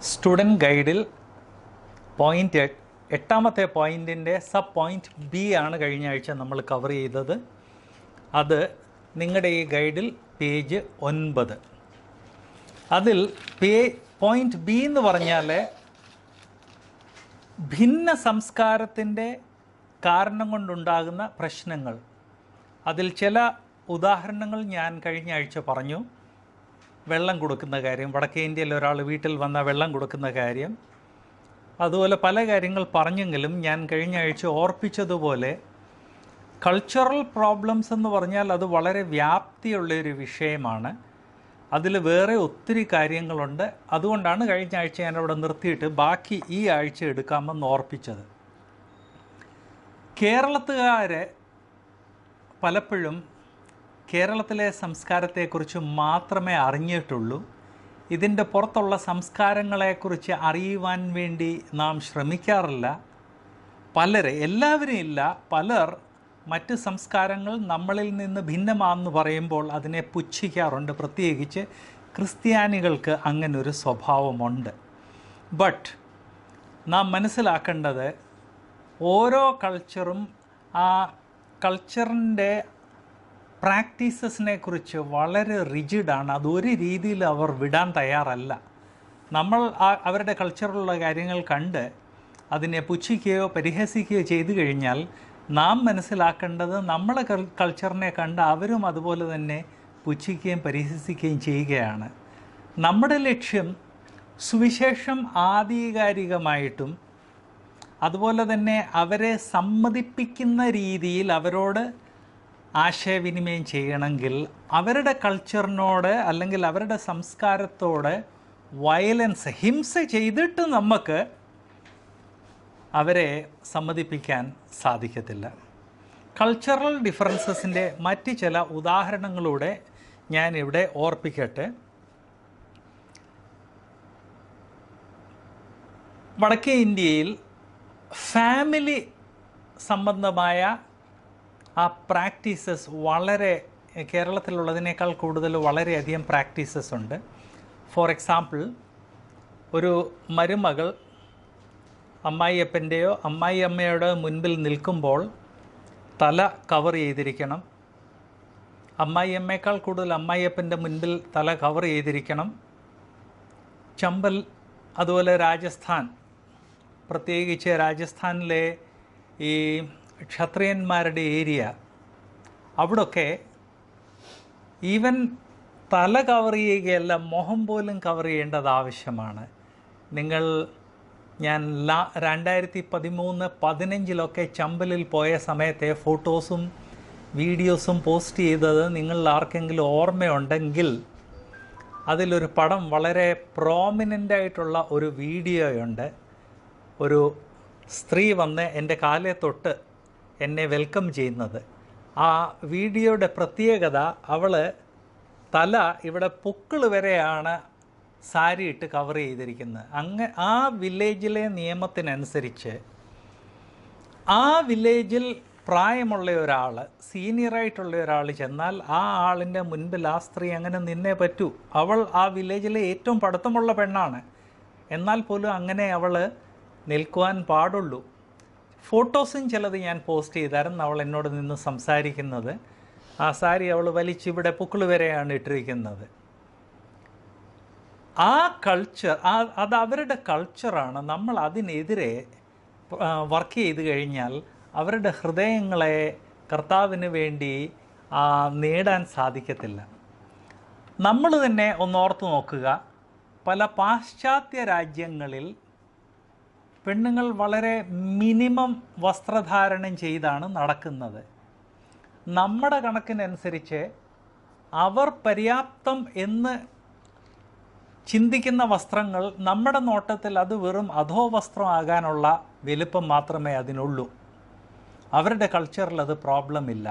Student ഗൈഡിൽ point എട്ട് എട്ടാമത്തെ പോയിൻറ്റിൻ്റെ sub point B ആണ് കഴിഞ്ഞ ആഴ്ച നമ്മൾ കവർ ചെയ്തത് അത് നിങ്ങളുടെ ഈ ഗൈഡിൽ പേജ് ഒൻപത് അതിൽ പേ പോയിൻറ്റ് ബി എന്ന് പറഞ്ഞാൽ ഭിന്ന സംസ്കാരത്തിൻ്റെ കാരണം കൊണ്ടുണ്ടാകുന്ന പ്രശ്നങ്ങൾ അതിൽ ചില ഉദാഹരണങ്ങൾ ഞാൻ കഴിഞ്ഞ ആഴ്ച പറഞ്ഞു വെള്ളം കൊടുക്കുന്ന കാര്യം വടക്കേ ഇന്ത്യയിൽ ഒരാൾ വീട്ടിൽ വന്ന വെള്ളം കൊടുക്കുന്ന കാര്യം അതുപോലെ പല കാര്യങ്ങൾ പറഞ്ഞെങ്കിലും ഞാൻ കഴിഞ്ഞ ആഴ്ച ഓർപ്പിച്ചതുപോലെ കൾച്ചറൽ പ്രോബ്ലംസ് എന്ന് പറഞ്ഞാൽ അത് വളരെ വ്യാപ്തിയുള്ളൊരു വിഷയമാണ് അതിൽ വേറെ ഒത്തിരി കാര്യങ്ങളുണ്ട് അതുകൊണ്ടാണ് കഴിഞ്ഞ ആഴ്ച ഞാൻ അവിടെ നിർത്തിയിട്ട് ബാക്കി ഈ ആഴ്ച എടുക്കാമെന്ന് ഓർപ്പിച്ചത് കേരളത്തുകാരെ പലപ്പോഴും കേരളത്തിലെ സംസ്കാരത്തെക്കുറിച്ച് മാത്രമേ അറിഞ്ഞിട്ടുള്ളൂ ഇതിൻ്റെ പുറത്തുള്ള സംസ്കാരങ്ങളെക്കുറിച്ച് അറിയുവാൻ വേണ്ടി നാം ശ്രമിക്കാറില്ല പലരെ എല്ലാവരും ഇല്ല പലർ മറ്റ് സംസ്കാരങ്ങൾ നമ്മളിൽ നിന്ന് ഭിന്നമാണെന്ന് പറയുമ്പോൾ അതിനെ പുച്ഛിക്കാറുണ്ട് പ്രത്യേകിച്ച് ക്രിസ്ത്യാനികൾക്ക് അങ്ങനൊരു സ്വഭാവമുണ്ട് ബട്ട് നാം മനസ്സിലാക്കേണ്ടത് ഓരോ കൾച്ചറും ആ കൾച്ചറിൻ്റെ പ്രാക്ടീസസിനെ കുറിച്ച് വളരെ റിജിഡാണ് അതൊരു രീതിയിൽ അവർ വിടാൻ തയ്യാറല്ല നമ്മൾ ആ അവരുടെ കൾച്ചറിലുള്ള കാര്യങ്ങൾ കണ്ട് അതിനെ പുച്ഛിക്കുകയോ പരിഹസിക്കുകയോ ചെയ്തു കഴിഞ്ഞാൽ നാം മനസ്സിലാക്കേണ്ടത് നമ്മളെ കൾച്ചറിനെ കണ്ട് അവരും അതുപോലെ തന്നെ പുച്ഛിക്കുകയും പരിഹസിക്കുകയും ചെയ്യുകയാണ് നമ്മുടെ ലക്ഷ്യം സുവിശേഷം ആധികാരികമായിട്ടും അതുപോലെ തന്നെ അവരെ സമ്മതിപ്പിക്കുന്ന രീതിയിൽ അവരോട് ആശയവിനിമയം ചെയ്യണമെങ്കിൽ അവരുടെ കൾച്ചറിനോട് അല്ലെങ്കിൽ അവരുടെ സംസ്കാരത്തോട് വയലൻസ് ഹിംസ ചെയ്തിട്ട് നമുക്ക് അവരെ സമ്മതിപ്പിക്കാൻ സാധിക്കത്തില്ല കൾച്ചറൽ ഡിഫറൻസസിൻ്റെ മറ്റ് ചില ഉദാഹരണങ്ങളൂടെ ഞാൻ ഇവിടെ ഓർപ്പിക്കട്ടെ വടക്കേ ഇന്ത്യയിൽ ഫാമിലി സംബന്ധമായ ആ പ്രാക്ടീസസ് വളരെ കേരളത്തിലുള്ളതിനേക്കാൾ കൂടുതൽ വളരെയധികം പ്രാക്ടീസസ് ഉണ്ട് ഫോർ എക്സാമ്പിൾ ഒരു മരുമകൾ അമ്മായിയപ്പൻ്റെയോ അമ്മായിയമ്മയുടെ മുൻപിൽ നിൽക്കുമ്പോൾ തല കവർ ചെയ്തിരിക്കണം അമ്മായിയമ്മയേക്കാൾ കൂടുതൽ അമ്മായിയപ്പൻ്റെ മുൻപിൽ തല കവർ ചെയ്തിരിക്കണം ചമ്പൽ അതുപോലെ രാജസ്ഥാൻ പ്രത്യേകിച്ച് രാജസ്ഥാനിലെ ഈ ക്ഷത്രിയന്മാരുടെ ഏരിയ അവിടൊക്കെ ഈവൻ തല കവർ ചെയ്യുകയല്ല മുഖം പോലും കവർ ചെയ്യേണ്ടത് ആവശ്യമാണ് നിങ്ങൾ ഞാൻ ലാ രണ്ടായിരത്തി പതിമൂന്ന് പതിനഞ്ചിലൊക്കെ ചമ്പലിൽ പോയ സമയത്തെ ഫോട്ടോസും വീഡിയോസും പോസ്റ്റ് ചെയ്തത് നിങ്ങളിൽ ആർക്കെങ്കിലും ഓർമ്മയുണ്ടെങ്കിൽ അതിലൊരു പടം വളരെ പ്രോമിനൻ്റ് ആയിട്ടുള്ള ഒരു വീഡിയോയുണ്ട് ഒരു സ്ത്രീ വന്ന് എൻ്റെ കാലെ തൊട്ട് എന്നെ വെൽക്കം ചെയ്യുന്നത് ആ വീഡിയോയുടെ പ്രത്യേകത അവൾ തല ഇവിടെ പൊക്കിൾ വരെയാണ് സാരി ഇട്ട് കവർ ചെയ്തിരിക്കുന്നത് അങ്ങ് ആ വില്ലേജിലെ നിയമത്തിനനുസരിച്ച് ആ വില്ലേജിൽ പ്രായമുള്ള ഒരാൾ സീനിയറായിട്ടുള്ള ഒരാൾ ചെന്നാൽ ആ ആളിൻ്റെ മുൻപിൽ ആ സ്ത്രീ അങ്ങനെ നിന്നേ പറ്റൂ അവൾ ആ വില്ലേജിലെ ഏറ്റവും പഠിത്തമുള്ള പെണ്ണാണ് എന്നാൽ പോലും അങ്ങനെ അവൾ നിൽക്കുവാൻ പാടുള്ളൂ ഫോട്ടോസും ചിലത് ഞാൻ പോസ്റ്റ് ചെയ്തായിരുന്നു അവൾ എന്നോട് നിന്ന് സംസാരിക്കുന്നത് ആ സാരി അവൾ വലിച്ചിവിടെ പുക്കിൾ വരെയാണ് ഇട്ടിരിക്കുന്നത് ആ കൾച്ചർ ആ അത് അവരുടെ കൾച്ചറാണ് നമ്മൾ അതിനെതിരെ വർക്ക് ചെയ്ത് കഴിഞ്ഞാൽ അവരുടെ ഹൃദയങ്ങളെ കർത്താവിന് വേണ്ടി നേടാൻ സാധിക്കത്തില്ല നമ്മൾ തന്നെ ഒന്നോർത്ത് നോക്കുക പല പാശ്ചാത്യ രാജ്യങ്ങളിൽ പെണ്ണുങ്ങൾ വളരെ മിനിമം വസ്ത്രധാരണം ചെയ്താണ് നടക്കുന്നത് നമ്മുടെ കണക്കിനനുസരിച്ച് അവർ പര്യാപ്തം എന്ന് ചിന്തിക്കുന്ന വസ്ത്രങ്ങൾ നമ്മുടെ നോട്ടത്തിൽ അത് വെറും അധോവസ്ത്രമാകാനുള്ള വലുപ്പം മാത്രമേ അതിനുള്ളൂ അവരുടെ കൾച്ചറിൽ അത് പ്രോബ്ലം ഇല്ല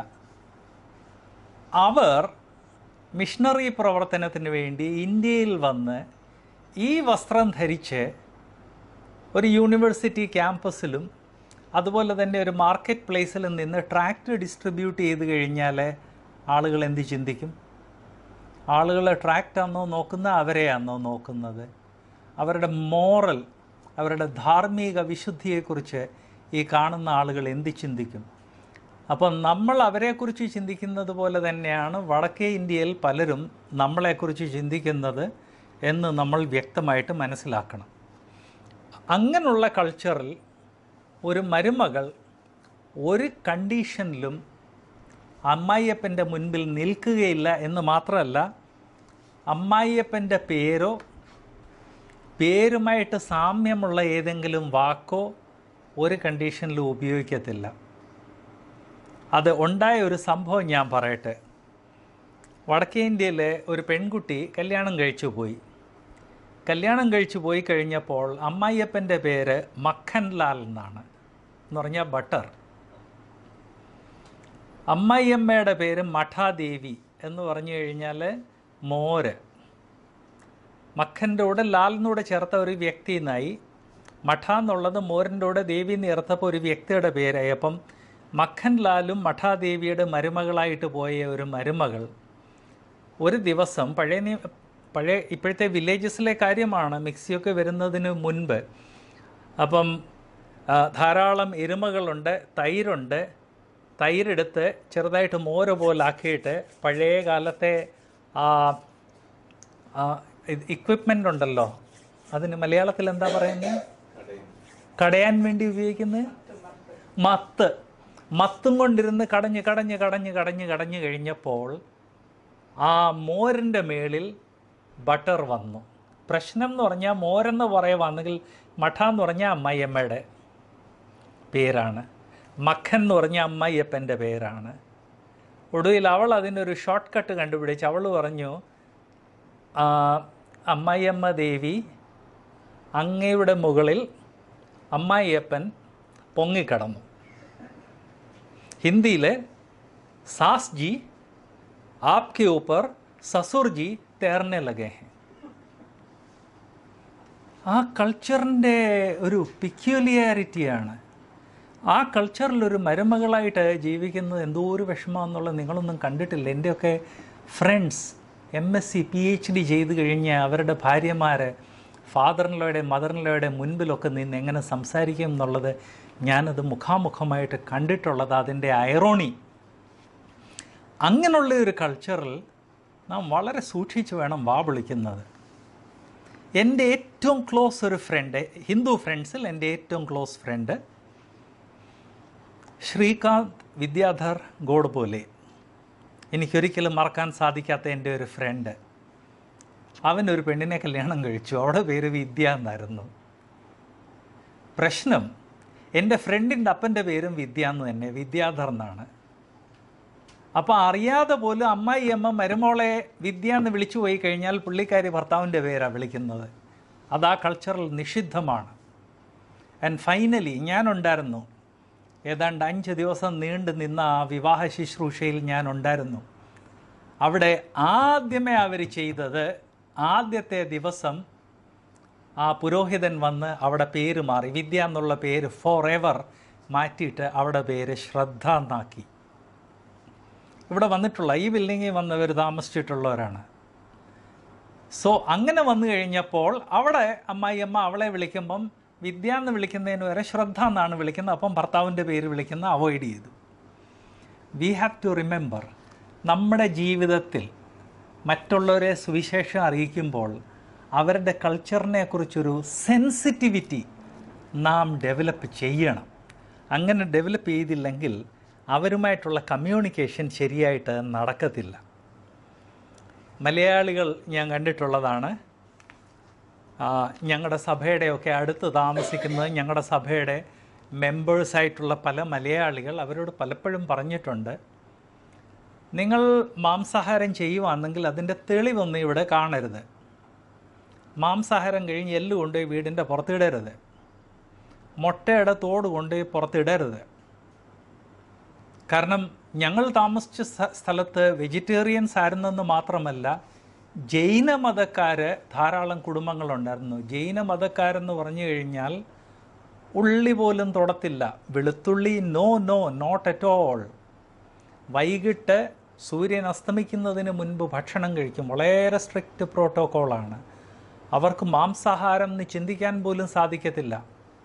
അവർ മിഷണറി പ്രവർത്തനത്തിന് വേണ്ടി ഇന്ത്യയിൽ വന്ന് ഈ വസ്ത്രം ധരിച്ച് ഒരു യൂണിവേഴ്സിറ്റി ക്യാമ്പസിലും അതുപോലെ തന്നെ ഒരു മാർക്കറ്റ് പ്ലേസിലും നിന്ന് ട്രാക്ട് ഡിസ്ട്രിബ്യൂട്ട് ചെയ്ത് കഴിഞ്ഞാൽ ആളുകൾ എന്ത് ചിന്തിക്കും ആളുകൾ ട്രാക്റ്റാണോ നോക്കുന്നത് അവരെയാണോ നോക്കുന്നത് അവരുടെ മോറൽ അവരുടെ ധാർമ്മിക വിശുദ്ധിയെക്കുറിച്ച് ഈ കാണുന്ന ആളുകൾ എന്ത് ചിന്തിക്കും അപ്പം നമ്മൾ അവരെക്കുറിച്ച് ചിന്തിക്കുന്നത് പോലെ തന്നെയാണ് വടക്കേ ഇന്ത്യയിൽ പലരും നമ്മളെക്കുറിച്ച് ചിന്തിക്കുന്നത് എന്ന് നമ്മൾ വ്യക്തമായിട്ട് മനസ്സിലാക്കണം അങ്ങനെയുള്ള കൾച്ചറിൽ ഒരു മരുമകൾ ഒരു കണ്ടീഷനിലും അമ്മായിയപ്പൻ്റെ മുൻപിൽ നിൽക്കുകയില്ല എന്ന് മാത്രമല്ല അമ്മായിയപ്പൻ്റെ പേരോ പേരുമായിട്ട് സാമ്യമുള്ള ഏതെങ്കിലും വാക്കോ ഒരു കണ്ടീഷനിലും ഉപയോഗിക്കത്തില്ല അത് ഉണ്ടായ ഒരു സംഭവം ഞാൻ പറയട്ടെ വടക്കേ ഇന്ത്യയിലെ ഒരു പെൺകുട്ടി കല്യാണം കഴിച്ചു പോയി കല്യാണം കഴിച്ചു പോയി കഴിഞ്ഞപ്പോൾ അമ്മായിയപ്പൻ്റെ പേര് മഖൻലാൽ എന്നാണ് എന്ന് പറഞ്ഞാൽ ബട്ടർ അമ്മായിയമ്മയുടെ പേര് മഠാദേവി എന്ന് പറഞ്ഞു കഴിഞ്ഞാൽ മോര് മഖൻ്റെ കൂടെ ലാലിനൂടെ ചേർത്ത ഒരു വ്യക്തി എന്നായി മഠ എന്നുള്ളത് മോരിൻ്റെ കൂടെ ദേവി എന്ന് ചേർത്തപ്പോൾ ഒരു വ്യക്തിയുടെ പേരായി അപ്പം മഖൻ ലാലും മഠാദേവിയുടെ മരുമകളായിട്ട് പോയ ഒരു മരുമകൾ ഒരു ദിവസം പഴയ നിയ- പഴയ ഇപ്പോഴത്തെ വില്ലേജസിലെ കാര്യമാണ് മിക്സിയൊക്കെ വരുന്നതിന് മുൻപ് അപ്പം ആ, ധാരാളം എരുമകളുണ്ട് തൈരുണ്ട് തൈരെടുത്ത് ചെറുതായിട്ട് മോര പോലാക്കിയിട്ട് പഴയ കാലത്തെ ഇക്വിപ്മെൻ്റ് ഉണ്ടല്ലോ അതിന് മലയാളത്തിൽ എന്താ പറയുന്നത് കടയാൻ വേണ്ടി ഉപയോഗിക്കുന്നത് മത്ത് മത്തും കൊണ്ടിരുന്ന് കടഞ്ഞ് കടഞ്ഞ് കടഞ്ഞ് കടഞ്ഞ് കടഞ്ഞ് കഴിഞ്ഞപ്പോൾ ആ മോരിൻ്റെ മേളിൽ ബട്ടർ വന്നു പ്രശ്നം എന്ന് പറഞ്ഞാൽ മോരെന്ന് പറയുവാണെങ്കിൽ മഠ എന്ന് പറഞ്ഞാൽ അമ്മായിയമ്മയുടെ പേരാണ് മഖൻ എന്ന് പറഞ്ഞാൽ അമ്മായിയപ്പൻ്റെ പേരാണ് ഒടുവിൽ അവൾ അതിനൊരു ഷോർട്ട് കട്ട് കണ്ടുപിടിച്ച് അവൾ പറഞ്ഞു "ആ, അമ്മായിയമ്മ ദേവി അങ്ങയുടെ മുകളിൽ അമ്മായിയപ്പൻ പൊങ്ങിക്കടന്നു ഹിന്ദിയിൽ സാസ് ജി आपके ऊपर ससुर जी तैरने लगे हैं ആ കൾച്ചറിൻ്റെ ഒരു പിക്യുലിയാരിറ്റിയാണ് ആ കൾച്ചറിൽ ഒരു മരുമകളായിട്ട് ജീവിക്കുന്നത് എന്തോ ഒരു വിഷമമെന്നുള്ളത് നിങ്ങളൊന്നും കണ്ടിട്ടില്ല എൻ്റെയൊക്കെ friends M S C P H D ചെയ്ത് കഴിഞ്ഞ അവരുടെ ഭാര്യമാർ ഫാദറിൻ്റെ മദറിൻ്റെ മുൻപിലൊക്കെ നിന്ന് എങ്ങനെ സംസാരിക്കും എന്നുള്ളത് ഞാനത് മുഖാമുഖമായിട്ട് കണ്ടിട്ടുള്ളത് അതിൻ്റെ ഐറോണി അങ്ങനെയുള്ള ഒരു കൾച്ചറിൽ നാം വളരെ സൂക്ഷിച്ച് വേണം വാ വിളിക്കുന്നത് എൻ്റെ ഏറ്റവും ക്ലോസ് ഒരു ഫ്രണ്ട് ഹിന്ദു ഫ്രണ്ട്സിൽ എൻ്റെ ഏറ്റവും ക്ലോസ് ഫ്രണ്ട് ശ്രീകാന്ത് വിദ്യാധർ ഗോഡ്ബോലെ എനിക്കൊരിക്കലും മറക്കാൻ സാധിക്കാത്ത എൻ്റെ ഒരു ഫ്രണ്ട് അവൻ ഒരു പെണ്ണിനെ കല്യാണം കഴിച്ചു അവളുടെ പേര് വിദ്യ എന്നായിരുന്നു പ്രശ്നം എൻ്റെ ഫ്രണ്ടിൻ്റെ അപ്പൻ്റെ പേരും വിദ്യ എന്ന് തന്നെ വിദ്യാധർ എന്നാണ് അപ്പോൾ അറിയാതെ പോലും അമ്മായി അമ്മ മരുമോളെ വിദ്യ എന്ന് വിളിച്ചു പോയി കഴിഞ്ഞാൽ പുള്ളിക്കാരി ഭർത്താവിൻ്റെ പേരാണ് വിളിക്കുന്നത് അത് ആ കൾച്ചറൽ നിഷിദ്ധമാണ് ആൻഡ് ഫൈനലി ഞാനുണ്ടായിരുന്നു ഏതാണ്ട് അഞ്ച് ദിവസം നീണ്ടു നിന്ന ആ വിവാഹ ശുശ്രൂഷയിൽ ഞാൻ ഉണ്ടായിരുന്നു അവിടെ ആദ്യമേ അവർ ചെയ്തത് ആദ്യത്തെ ദിവസം ആ പുരോഹിതൻ വന്ന് അവിടെ പേര് മാറി വിദ്യ എന്നുള്ള പേര് ഫോർ എവർ മാറ്റിയിട്ട് അവിടെ പേര് ശ്രദ്ധ എന്നാക്കി ഇവിടെ വന്നിട്ടുള്ള ഈ ബിൽഡിങ്ങിൽ വന്നവർ താമസിച്ചിട്ടുള്ളവരാണ് സോ അങ്ങനെ വന്നു കഴിഞ്ഞപ്പോൾ അവിടെ അമ്മായിയമ്മ അവളെ വിളിക്കുമ്പം വിദ്യ എന്ന് വിളിക്കുന്നതിന് വരെ ശ്രദ്ധ എന്നാണ് വിളിക്കുന്നത് അപ്പം ഭർത്താവിൻ്റെ പേര് വിളിക്കുന്ന അവോയ്ഡ് ചെയ്തു വി ഹാവ് ടു റിമെമ്പർ നമ്മുടെ ജീവിതത്തിൽ മറ്റുള്ളവരെ സുവിശേഷം അറിയിക്കുമ്പോൾ അവരുടെ കൾച്ചറിനെ കുറിച്ചൊരു സെൻസിറ്റിവിറ്റി നാം ഡെവലപ്പ് ചെയ്യണം അങ്ങനെ ഡെവലപ്പ് ചെയ്തില്ലെങ്കിൽ അവരുമായിട്ടുള്ള കമ്മ്യൂണിക്കേഷൻ ശരിയായിട്ട് നടക്കത്തില്ല മലയാളികൾ ഞാൻ കണ്ടിട്ടുള്ളതാണ് ആ, ഞങ്ങളുടെ സഭയുടെയൊക്കെ അടുത്ത് താമസിക്കുന്നത് ഞങ്ങളുടെ സഭയുടെ മെമ്പേഴ്സായിട്ടുള്ള പല മലയാളികൾ അവരോട് പലപ്പോഴും പറഞ്ഞിട്ടുണ്ട് നിങ്ങൾ മാംസാഹാരം ചെയ്യുവാണെങ്കിൽ അതിൻ്റെ തെളിവൊന്നും ഇവിടെ കാണരുത് മാംസാഹാരം കഴിഞ്ഞ് എല്ല് കൊണ്ടുപോയി വീടിൻ്റെ പുറത്തിടരുത് മുട്ടയുടെ തോട് കൊണ്ടുപോയി പുറത്തിടരുത് കാരണം ഞങ്ങൾ താമസിച്ച സ്ഥ- സ്ഥലത്ത് വെജിറ്റേറിയൻസ് ആയിരുന്നെന്ന് മാത്രമല്ല ജൈന മതക്കാർ ധാരാളം കുടുംബങ്ങളുണ്ടായിരുന്നു ജൈന മതക്കാരെന്ന് പറഞ്ഞു കഴിഞ്ഞാൽ ഉള്ളി പോലും തൊടത്തില്ല വെളുത്തുള്ളി no no not at all വൈകിട്ട് സൂര്യൻ അസ്തമിക്കുന്നതിന് മുൻപ് ഭക്ഷണം കഴിക്കും വളരെ സ്ട്രിക്റ്റ് പ്രോട്ടോക്കോളാണ് അവർക്ക് മാംസാഹാരം എന്ന് ചിന്തിക്കാൻ പോലും സാധിക്കത്തില്ല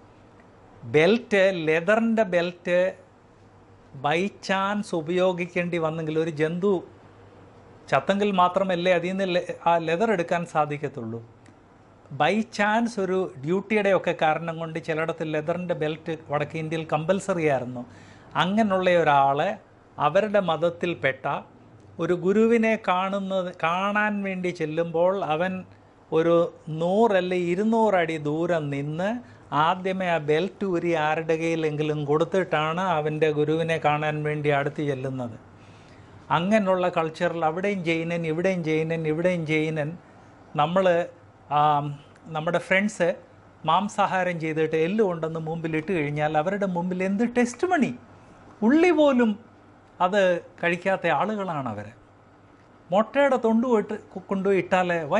ബെൽറ്റ് ലെതറിൻ്റെ ബെൽറ്റ് ബൈ ചാൻസ് ഉപയോഗിക്കേണ്ടി വന്നെങ്കിൽ ഒരു ജന്തു ചത്തെങ്കിൽ മാത്രമല്ലേ അതിൽ നിന്ന് ലെ- ആ ലെതർ എടുക്കാൻ സാധിക്കത്തുള്ളൂ ബൈ ചാൻസ് ഒരു ഡ്യൂട്ടിയുടെ ഒക്കെ കാരണം കൊണ്ട് ചിലയിടത്ത് ലെതറിൻ്റെ ബെൽറ്റ് വടക്കേ ഇന്ത്യയിൽ കമ്പൽസറി ആയിരുന്നു അങ്ങനെയുള്ള ഒരാൾ അവരുടെ മതത്തിൽപ്പെട്ട ഒരു ഗുരുവിനെ കാണുന്നത് കാണാൻ വേണ്ടി ചെല്ലുമ്പോൾ അവൻ ഒരു നൂറല്ല ഇരുന്നൂറടി ദൂരം നിന്ന് ആദ്യമേ ആ ബെൽറ്റ് ഊരി ആരുടെ കയ്യിലെങ്കിലും കൊടുത്തിട്ടാണ് അവൻ്റെ ഗുരുവിനെ കാണാൻ വേണ്ടി അടുത്ത് ചെല്ലുന്നത് അങ്ങനെയുള്ള കൾച്ചറിൽ അവിടെയും ജൈനൻ ഇവിടെയും ജൈനൻ ഇവിടെയും ജൈനൻ നമ്മൾ നമ്മുടെ ഫ്രണ്ട്സ് മാംസാഹാരം ചെയ്തിട്ട് എല്ല് കൊണ്ടൊന്ന് മുമ്പിൽ ഇട്ട് കഴിഞ്ഞാൽ അവരുടെ മുമ്പിൽ എന്ത് ടെസ്റ്റ് മണി ഉള്ളി പോലും അത് കഴിക്കാത്ത ആളുകളാണ് അവർ മുട്ടയുടെ തൊണ്ട് പോയിട്ട് കൊണ്ടുപോയി ഇട്ടാലേ വൈ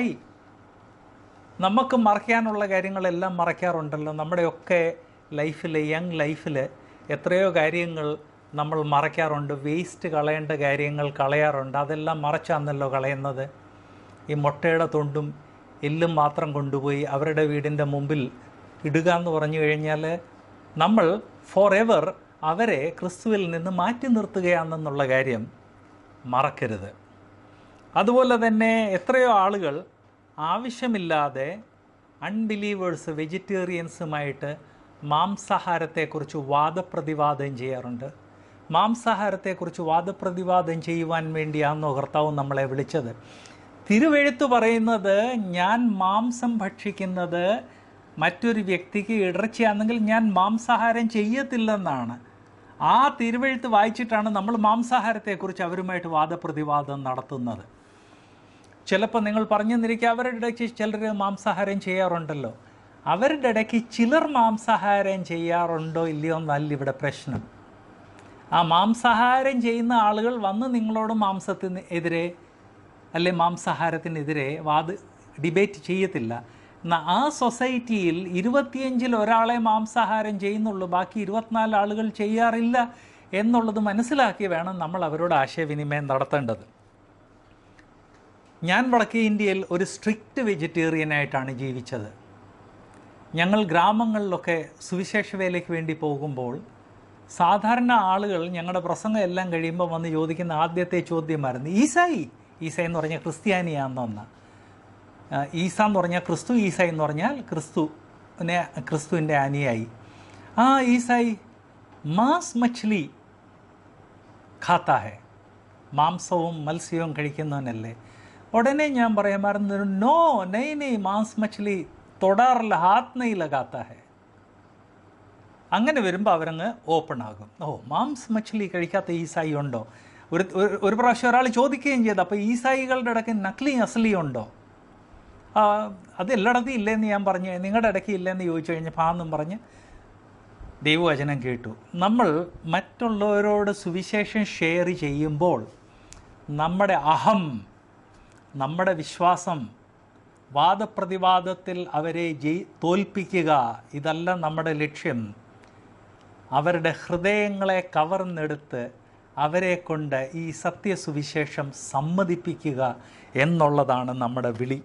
നമുക്ക് മറയ്ക്കാനുള്ള കാര്യങ്ങളെല്ലാം മറയ്ക്കാറുണ്ടല്ലോ നമ്മുടെയൊക്കെ ലൈഫിൽ യങ് ലൈഫിൽ എത്രയോ കാര്യങ്ങൾ നമ്മൾ മറയ്ക്കാറുണ്ട് വേസ്റ്റ് കളയേണ്ട കാര്യങ്ങൾ കളയാറുണ്ട് അതെല്ലാം മറച്ചാന്നല്ലോ കളയുന്നത് ഈ മുട്ടയുടെ തൊണ്ടും എല്ലും മാത്രം കൊണ്ടുപോയി അവരുടെ വീടിൻ്റെ മുമ്പിൽ ഇടുക എന്ന് പറഞ്ഞു കഴിഞ്ഞാൽ നമ്മൾ ഫോർ എവർ അവരെ ക്രിസ്തുവിൽ നിന്ന് മാറ്റി നിർത്തുകയാണെന്നുള്ള കാര്യം മറക്കരുത് അതുപോലെ തന്നെ എത്രയോ ആളുകൾ ആവശ്യമില്ലാതെ അൺബിലീവേഴ്സ് വെജിറ്റേറിയൻസുമായിട്ട് മാംസാഹാരത്തെക്കുറിച്ച് വാദപ്രതിവാദം ചെയ്യാറുണ്ട് മാംസാഹാരത്തെക്കുറിച്ച് വാദപ്രതിവാദം ചെയ്യുവാൻ വേണ്ടിയാണെന്നോ കർത്താവ് നമ്മളെ വിളിച്ചത് തിരുവെഴുത്ത് പറയുന്നത് ഞാൻ മാംസം ഭക്ഷിക്കുന്നത് മറ്റൊരു വ്യക്തിക്ക് ഇടർച്ചയാണെങ്കിൽ ഞാൻ മാംസാഹാരം ചെയ്യത്തില്ലെന്നാണ് ആ തിരുവെഴുത്ത് വായിച്ചിട്ടാണ് നമ്മൾ മാംസാഹാരത്തെക്കുറിച്ച് അവരുമായിട്ട് വാദപ്രതിവാദം നടത്തുന്നത് ചിലപ്പോൾ നിങ്ങൾ പറഞ്ഞു തന്നിരിക്കുക അവരുടെ ഇടയ്ക്ക് ചിലർ മാംസാഹാരം ചെയ്യാറുണ്ടല്ലോ അവരുടെ ഇടയ്ക്ക് ചിലർ മാംസാഹാരം ചെയ്യാറുണ്ടോ ഇല്ലയോ എന്നല്ല ഇവിടെ പ്രശ്നം ആ മാംസാഹാരം ചെയ്യുന്ന ആളുകൾ വന്ന് നിങ്ങളോട് മാംസത്തിന് എതിരെ അല്ലെ മാംസാഹാരത്തിനെതിരെ വാദ ഡിബേറ്റ് ചെയ്യത്തില്ല എന്നാൽ ആ സൊസൈറ്റിയിൽ ഇരുപത്തിയഞ്ചിൽ ഒരാളെ മാംസാഹാരം ചെയ്യുന്നുള്ളൂ ബാക്കി ഇരുപത്തിനാല് ആളുകൾ ചെയ്യാറില്ല എന്നുള്ളത് മനസ്സിലാക്കി വേണം നമ്മൾ അവരോട് ആശയവിനിമയം നടത്തേണ്ടത് ഞാൻ വടക്കേ ഇന്ത്യയിൽ ഒരു സ്ട്രിക്റ്റ് വെജിറ്റേറിയനായിട്ടാണ് ജീവിച്ചത് ഞങ്ങൾ ഗ്രാമങ്ങളിലൊക്കെ സുവിശേഷ വേലയ്ക്ക് വേണ്ടി പോകുമ്പോൾ സാധാരണ ആളുകൾ ഞങ്ങളുടെ പ്രസംഗം എല്ലാം കഴിയുമ്പോൾ വന്ന് ചോദിക്കുന്ന ആദ്യത്തെ ചോദ്യമായിരുന്നു ഈസായി ഈസ എന്ന് പറഞ്ഞാൽ ക്രിസ്ത്യാനിയാണെന്നൊന്ന് ഈസ എന്ന് പറഞ്ഞാൽ ക്രിസ്തു ഈസ എന്ന് പറഞ്ഞാൽ ക്രിസ്തുവിനെ ക്രിസ്തുവിൻ്റെ അനുയായി ആ ഈസായി മാസ് മച്ഛലി ഖാത്ത ഹെ മാംസവും മത്സ്യവും കഴിക്കുന്നവനല്ലേ ഉടനെ ഞാൻ പറയാമായിരുന്നു നോ നെയ് നെയ് മാംസ് മച്ഛലി തൊടാറില്ല ഹാത്ത് നെയ് ലഗാത്ത ഹെ അങ്ങനെ വരുമ്പോൾ അവരങ്ങ് ഓപ്പൺ ആകും ഓ മാംസ് മച്ഛലി കഴിക്കാത്ത ഈസായി ഉണ്ടോ ഒരു ഒരു- ഒരു പ്രാവശ്യം ഒരാൾ ചോദിക്കുകയും ചെയ്തു അപ്പോൾ ഈസായികളുടെ ഇടയ്ക്ക് നക്ലി അസലി ഉണ്ടോ ആ, അത് എല്ലായിടത്തും ഇല്ലെന്ന് ഞാൻ പറഞ്ഞു നിങ്ങളുടെ ഇടയ്ക്ക് ഇല്ലെന്ന് ചോദിച്ചു കഴിഞ്ഞപ്പോൾ ആന്നും പറഞ്ഞ് ദൈവവചനം കേട്ടു നമ്മൾ മറ്റുള്ളവരോട് സുവിശേഷം ഷെയർ ചെയ്യുമ്പോൾ നമ്മുടെ അഹം നമ്മുടെ വിശ്വാസം വാദപ്രതിവാദത്തിൽ അവരെ ജയി തോൽപ്പിക്കുക ഇതല്ല നമ്മുടെ ലക്ഷ്യം അവരുടെ ഹൃദയങ്ങളെ കവർന്നെടുത്ത് അവരെ കൊണ്ട് ഈ സത്യസുവിശേഷം സമ്മതിപ്പിക്കുക എന്നുള്ളതാണ് നമ്മുടെ വിളി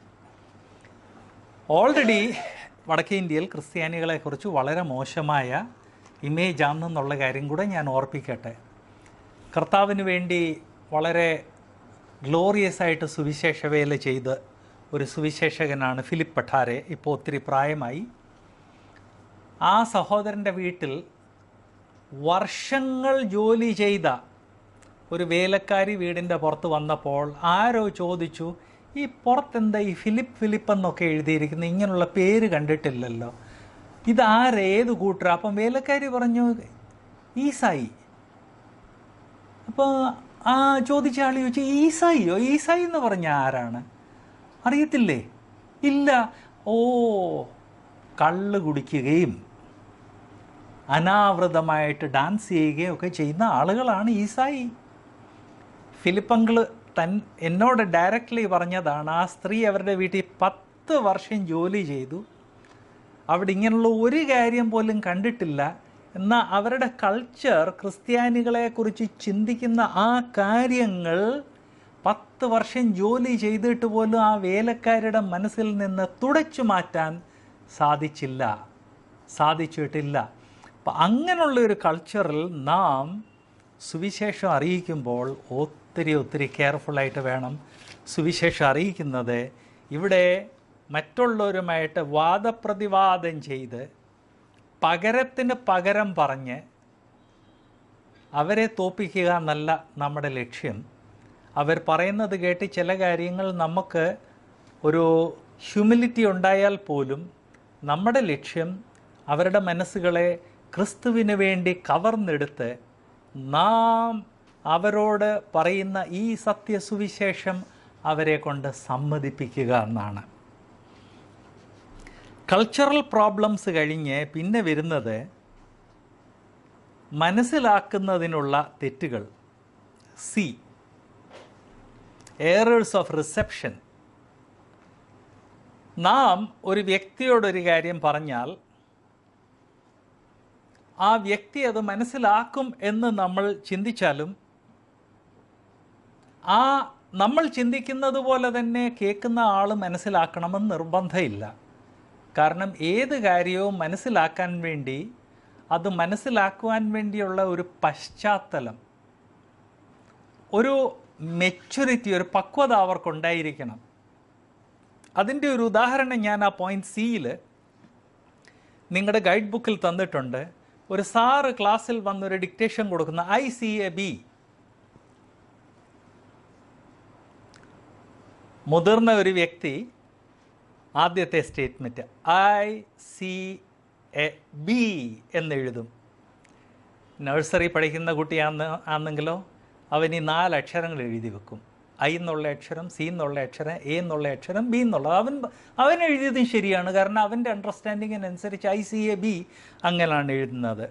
ഓൾറെഡി വടക്കേ ഇന്ത്യയിൽ ക്രിസ്ത്യാനികളെക്കുറിച്ച് വളരെ മോശമായ ഇമേജ് ആണെന്നുള്ള കാര്യം കൂടെ ഞാൻ ഓർപ്പിക്കട്ടെ കർത്താവിന് വേണ്ടി വളരെ ഗ്ലോറിയസ് ആയിട്ട് സുവിശേഷ വേല ചെയ്ത് ഒരു സുവിശേഷകനാണ് ഫിലിപ്പ് പഠാരെ ഇപ്പോൾ ഒത്തിരി പ്രായമായി ആ സഹോദരൻ്റെ വീട്ടിൽ വർഷങ്ങൾ ജോലി ചെയ്ത ഒരു വേലക്കാരി വീടിൻ്റെ പുറത്ത് വന്നപ്പോൾ ആരോ ചോദിച്ചു ഈ പുറത്തെന്താ ഈ ഫിലിപ്പ് ഫിലിപ്പ് എന്നൊക്കെ എഴുതിയിരിക്കുന്ന ഇങ്ങനെയുള്ള പേര് കണ്ടിട്ടില്ലല്ലോ ഇതാരേത് കൂട്ടർ അപ്പം വേലക്കാരി പറഞ്ഞു ഈസായി അപ്പോൾ ആ ചോദിച്ച ആൾ ചോദിച്ചു ഈസായിയോ ഈസായി എന്ന് പറഞ്ഞ ആരാണ് അറിയത്തില്ലേ ഇല്ല ഓ കള്ള് കുടിക്കുകയും അനാവൃതമായിട്ട് ഡാൻസ് ചെയ്യുകയും ഒക്കെ ചെയ്യുന്ന ആളുകളാണ് ഈസായി ഫിലിപ്പങ്കിള് തൻ എന്നോട് ഡയറക്റ്റ്ലി പറഞ്ഞതാണ് ആ സ്ത്രീ അവരുടെ വീട്ടിൽ പത്ത് വർഷം ജോലി ചെയ്തു അവിടെ ഇങ്ങനെയുള്ള ഒരു കാര്യം പോലും കണ്ടിട്ടില്ല എന്നാൽ അവരുടെ കൾച്ചർ ക്രിസ്ത്യാനികളെക്കുറിച്ച് ചിന്തിക്കുന്ന ആ കാര്യങ്ങൾ പത്ത് വർഷം ജോലി ചെയ്തിട്ട് പോലും ആ വേലക്കാരുടെ മനസ്സിൽ നിന്ന് തുടച്ചു മാറ്റാൻ സാധിച്ചില്ല സാധിച്ചിട്ടില്ല അപ്പം അങ്ങനെയുള്ള ഒരു കൾച്ചറിൽ നാം സുവിശേഷം അറിയിക്കുമ്പോൾ ഒത്തിരി ഒത്തിരി കെയർഫുള്ളായിട്ട് വേണം സുവിശേഷം അറിയിക്കുന്നത് ഇവിടെ മറ്റുള്ളവരുമായിട്ട് വാദപ്രതിവാദം ചെയ്ത് പകരത്തിന് പകരം പറഞ്ഞ് അവരെ തോപ്പിക്കുക എന്നല്ല നമ്മുടെ ലക്ഷ്യം അവർ പറയുന്നത് കേട്ട് ചില കാര്യങ്ങൾ നമുക്ക് ഒരു ഹ്യൂമിലിറ്റി ഉണ്ടായാൽ പോലും നമ്മുടെ ലക്ഷ്യം അവരുടെ മനസ്സുകളെ ക്രിസ്തുവിന് വേണ്ടി കവർന്നെടുത്ത് നാം അവരോട് പറയുന്ന ഈ സത്യസുവിശേഷം അവരെ കൊണ്ട് സമ്മതിപ്പിക്കുക എന്നാണ് കൾച്ചറൽ പ്രോബ്ലംസ് കഴിഞ്ഞ് പിന്നെ വരുന്നത് മനസ്സിലാക്കുന്നതിനുള്ള തെറ്റുകൾ സി എറേഴ്സ് ഓഫ് റിസെപ്ഷൻ നാം ഒരു വ്യക്തിയോടൊരു കാര്യം പറഞ്ഞാൽ ആ വ്യക്തി അത് മനസ്സിലാക്കും എന്ന് നമ്മൾ ചിന്തിച്ചാലും ആ നമ്മൾ ചിന്തിക്കുന്നത് പോലെ തന്നെ കേൾക്കുന്ന ആൾ മനസ്സിലാക്കണമെന്ന് നിർബന്ധമില്ല കാരണം ഏത് കാര്യവും മനസ്സിലാക്കാൻ വേണ്ടി അത് മനസ്സിലാക്കുവാൻ വേണ്ടിയുള്ള ഒരു പശ്ചാത്തലം ഒരു മെച്യൂരിറ്റി ഒരു പക്വത അവർക്കുണ്ടായിരിക്കണം അതിൻ്റെ ഒരു ഉദാഹരണം ഞാൻ ആ പോയിന്റ് സിയിൽ നിങ്ങളുടെ ഗൈഡ് ബുക്കിൽ തന്നിട്ടുണ്ട് ഒരു സാറ് ക്ലാസ്സിൽ വന്നൊരു ഡിക്റ്റേഷൻ കൊടുക്കുന്ന ഐ സി എ ബി മുതിർന്ന ഒരു വ്യക്തി ആദ്യത്തെ statement I C A B എന്നെഴുതും നഴ്സറി പഠിക്കുന്ന കുട്ടിയാന്ന് ആണെങ്കിലോ അവൻ ഈ നാല് അക്ഷരങ്ങൾ എഴുതി വെക്കും ഐ എന്നുള്ള അക്ഷരം സി എന്നുള്ള അക്ഷരം എ എന്നുള്ള അക്ഷരം ബി എന്നുള്ളത് അവൻ അവൻ എഴുതിയതും ശരിയാണ് കാരണം അവൻ്റെ അണ്ടർസ്റ്റാൻഡിങ്ങിനനുസരിച്ച് ഐ സി എ ബി അങ്ങനെയാണ് എഴുതുന്നത്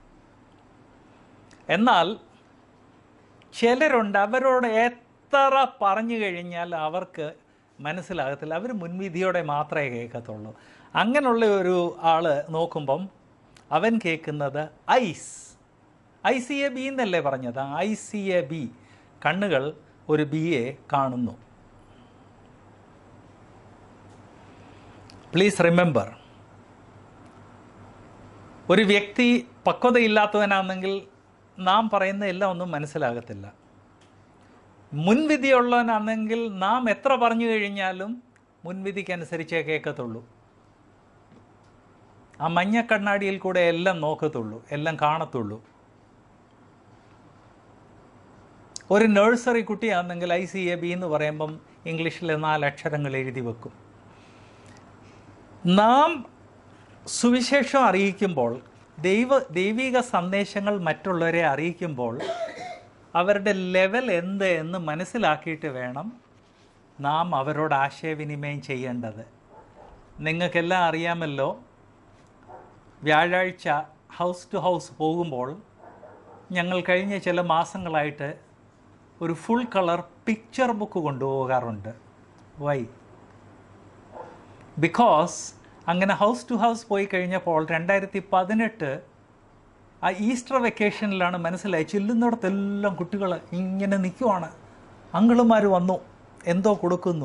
എന്നാൽ ചിലരുണ്ട് അവരോട് എത്ര പറഞ്ഞു കഴിഞ്ഞാൽ അവർക്ക് മനസ്സിലാകത്തില്ല അവർ മുൻവിധിയോടെ മാത്രമേ കേൾക്കത്തുള്ളൂ അങ്ങനെയുള്ള ഒരു ആൾ നോക്കുമ്പം അവൻ കേൾക്കുന്നത് ice I C A B എന്നല്ലേ പറഞ്ഞത് ഐ സി എ ബി കണ്ണുകൾ ഒരു ബിയെ കാണുന്നു പ്ലീസ് റിമെമ്പർ ഒരു വ്യക്തി പക്വതയില്ലാത്തവനാണെങ്കിൽ നാം പറയുന്ന എല്ലാം ഒന്നും മനസ്സിലാകത്തില്ല മുൻവിധിയുള്ളവനാണെങ്കിൽ നാം എത്ര പറഞ്ഞു കഴിഞ്ഞാലും മുൻവിധിക്കനുസരിച്ചേ കേൾക്കത്തുള്ളൂ ആ മഞ്ഞ കണ്ണാടിയിൽ കൂടെ എല്ലാം നോക്കത്തുള്ളൂ എല്ലാം കാണത്തുള്ളൂ ഒരു നഴ്സറി കുട്ടിയാണെങ്കിൽ ഐ സി എ ബി എന്ന് പറയുമ്പം ഇംഗ്ലീഷിലെ നാല് അക്ഷരങ്ങൾ എഴുതി വെക്കും നാം സുവിശേഷം അറിയിക്കുമ്പോൾ ദൈവ ദൈവിക സന്ദേശങ്ങൾ മറ്റുള്ളവരെ അറിയിക്കുമ്പോൾ അവരുടെ ലെവൽ എന്ത് എന്ന് മനസ്സിലാക്കിയിട്ട് വേണം നാം അവരോട് ആശയവിനിമയം ചെയ്യേണ്ടത് നിങ്ങൾക്കെല്ലാം അറിയാമല്ലോ വ്യാഴാഴ്ച ഹൗസ് ടു ഹൗസ് പോകുമ്പോൾ ഞങ്ങൾ കഴിഞ്ഞ ചില മാസങ്ങളായിട്ട് ഒരു ഫുൾ കളർ പിക്ചർ ബുക്ക് കൊണ്ടുപോകാറുണ്ട് വൈ ബിക്കോസ് അങ്ങനെ ഹൗസ് ടു ഹൗസ് പോയി കഴിഞ്ഞപ്പോൾ രണ്ടായിരത്തി പതിനെട്ട് ആ ഈസ്റ്റർ വെക്കേഷനിലാണ് മനസ്സിലായി ചെല്ലുന്നിടത്തെല്ലാം കുട്ടികൾ ഇങ്ങനെ നിൽക്കുവാണ് അങ്കിളുമാർ വന്നു എന്തോ കൊടുക്കുന്നു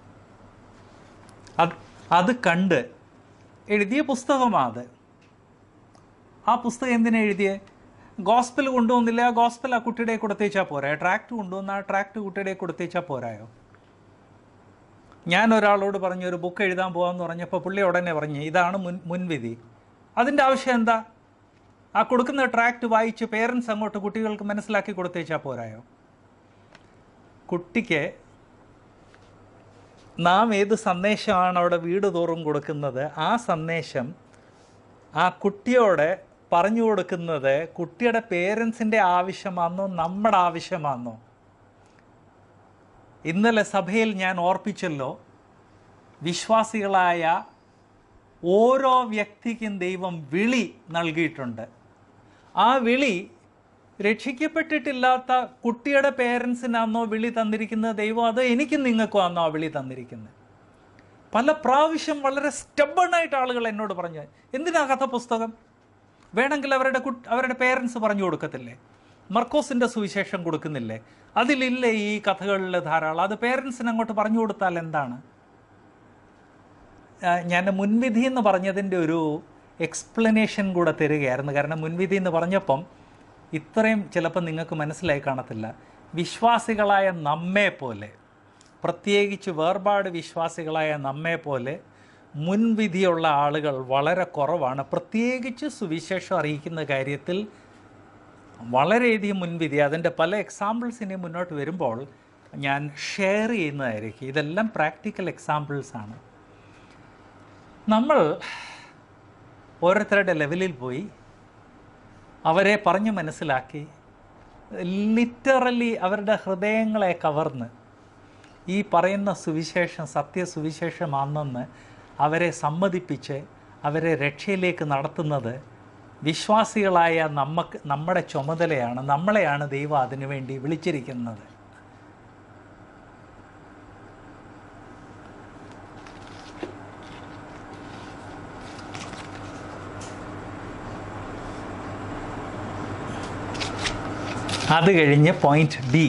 അത് അത് കണ്ട് എഴുതിയ പുസ്തകമാണ് അത് ആ പുസ്തകം എന്തിനാ എഴുതിയേ ഗോസ്പൽ കൊണ്ടുവന്നില്ല ആ ഗോസ്പൽ ആ കുട്ടിയുടെ കൊടുത്തേച്ചാൽ പോരാ ട്രാക്ട് കൊണ്ടുവന്ന് ആ ട്രാക്ട് കുട്ടിയുടെ കൊടുത്തേച്ചാൽ പോരായോ ഞാൻ ഒരാളോട് പറഞ്ഞു ഒരു ബുക്ക് എഴുതാൻ പോകാമെന്ന് പറഞ്ഞപ്പോൾ പുള്ളി ഉടനെ പറഞ്ഞു ഇതാണ് മുൻ മുൻവിധി അതിൻ്റെ ആവശ്യം എന്താ ആ കൊടുക്കുന്ന ട്രാക്ട് വായിച്ച് പേരൻസ് അങ്ങോട്ട് കുട്ടികൾക്ക് മനസ്സിലാക്കി കൊടുത്തേച്ചാൽ പോരായോ കുട്ടിക്ക് നാം ഏത് സന്ദേശമാണ് അവിടെ വീട് തോറും കൊടുക്കുന്നത് ആ സന്ദേശം ആ കുട്ടിയോട് പറഞ്ഞു കൊടുക്കുന്നത് കുട്ടിയുടെ പേരൻസിൻ്റെ ആവശ്യമാണെന്നോ നമ്മുടെ ആവശ്യമാണെന്നോ ഇന്നലെ സഭയിൽ ഞാൻ ഓർപ്പിച്ചല്ലോ വിശ്വാസികളായ ഓരോ വ്യക്തിക്കും ദൈവം വിളി നൽകിയിട്ടുണ്ട് ആ വിളി രക്ഷിക്കപ്പെട്ടിട്ടില്ലാത്ത കുട്ടിയുടെ പേരൻസിനാണോ വിളി തന്നിരിക്കുന്നത് ദൈവം അത് എനിക്കും നിങ്ങൾക്കും ആണോ ആ വിളി തന്നിരിക്കുന്നത് പല പ്രാവശ്യം വളരെ സ്റ്റബണായിട്ട് ആളുകൾ എന്നോട് പറഞ്ഞു എന്തിനാ കഥ പുസ്തകം വേണമെങ്കിൽ അവരുടെ കുട്ടി അവരുടെ പേരൻസ് പറഞ്ഞു കൊടുക്കത്തില്ലേ മർക്കോസിൻ്റെ സുവിശേഷം കൊടുക്കുന്നില്ലേ അതിലില്ല ഈ കഥകളിൽ ധാരാളം അത് പേരൻസിന് അങ്ങോട്ട് പറഞ്ഞു കൊടുത്താൽ എന്താണ് ആ, ഞാൻ മുൻവിധി എന്ന് പറഞ്ഞതിൻ്റെ ഒരു എക്സ്പ്ലനേഷൻ കൂടെ തരികയായിരുന്നു കാരണം മുൻവിധി എന്ന് പറഞ്ഞപ്പം ഇത്രയും ചിലപ്പോൾ നിങ്ങൾക്ക് മനസ്സിലായി കാണത്തില്ല വിശ്വാസികളായ നമ്മെ പോലെ പ്രത്യേകിച്ച് വേർപാട് വിശ്വാസികളായ നമ്മെ പോലെ മുൻവിധിയുള്ള ആളുകൾ വളരെ കുറവാണ് പ്രത്യേകിച്ച് സുവിശേഷം അറിയിക്കുന്ന കാര്യത്തിൽ വളരെയധികം മുൻവിധി അതിൻ്റെ പല എക്സാമ്പിൾസ് ഇനി മുന്നോട്ട് വരുമ്പോൾ ഞാൻ ഷെയർ ചെയ്യുന്നതായിരിക്കും ഇതെല്ലാം പ്രാക്ടിക്കൽ എക്സാമ്പിൾസ് ആണ് നമ്മൾ ഓരോരുത്തരുടെ ലെവലിൽ പോയി അവരെ പറഞ്ഞ് മനസ്സിലാക്കി ലിറ്ററലി അവരുടെ ഹൃദയങ്ങളെ കവർന്ന് ഈ പറയുന്ന സുവിശേഷം സത്യസുവിശേഷമാണെന്ന് അവരെ സമ്മതിപ്പിച്ച് അവരെ രക്ഷയിലേക്ക് നടത്തുന്നത് വിശ്വാസികളായ നമുക്ക് നമ്മുടെ ചുമതലയാണ് നമ്മളെയാണ് ദൈവം അതിനുവേണ്ടി വിളിച്ചിരിക്കുന്നത് അത് കഴിഞ്ഞ് പോയിന്റ് ഡി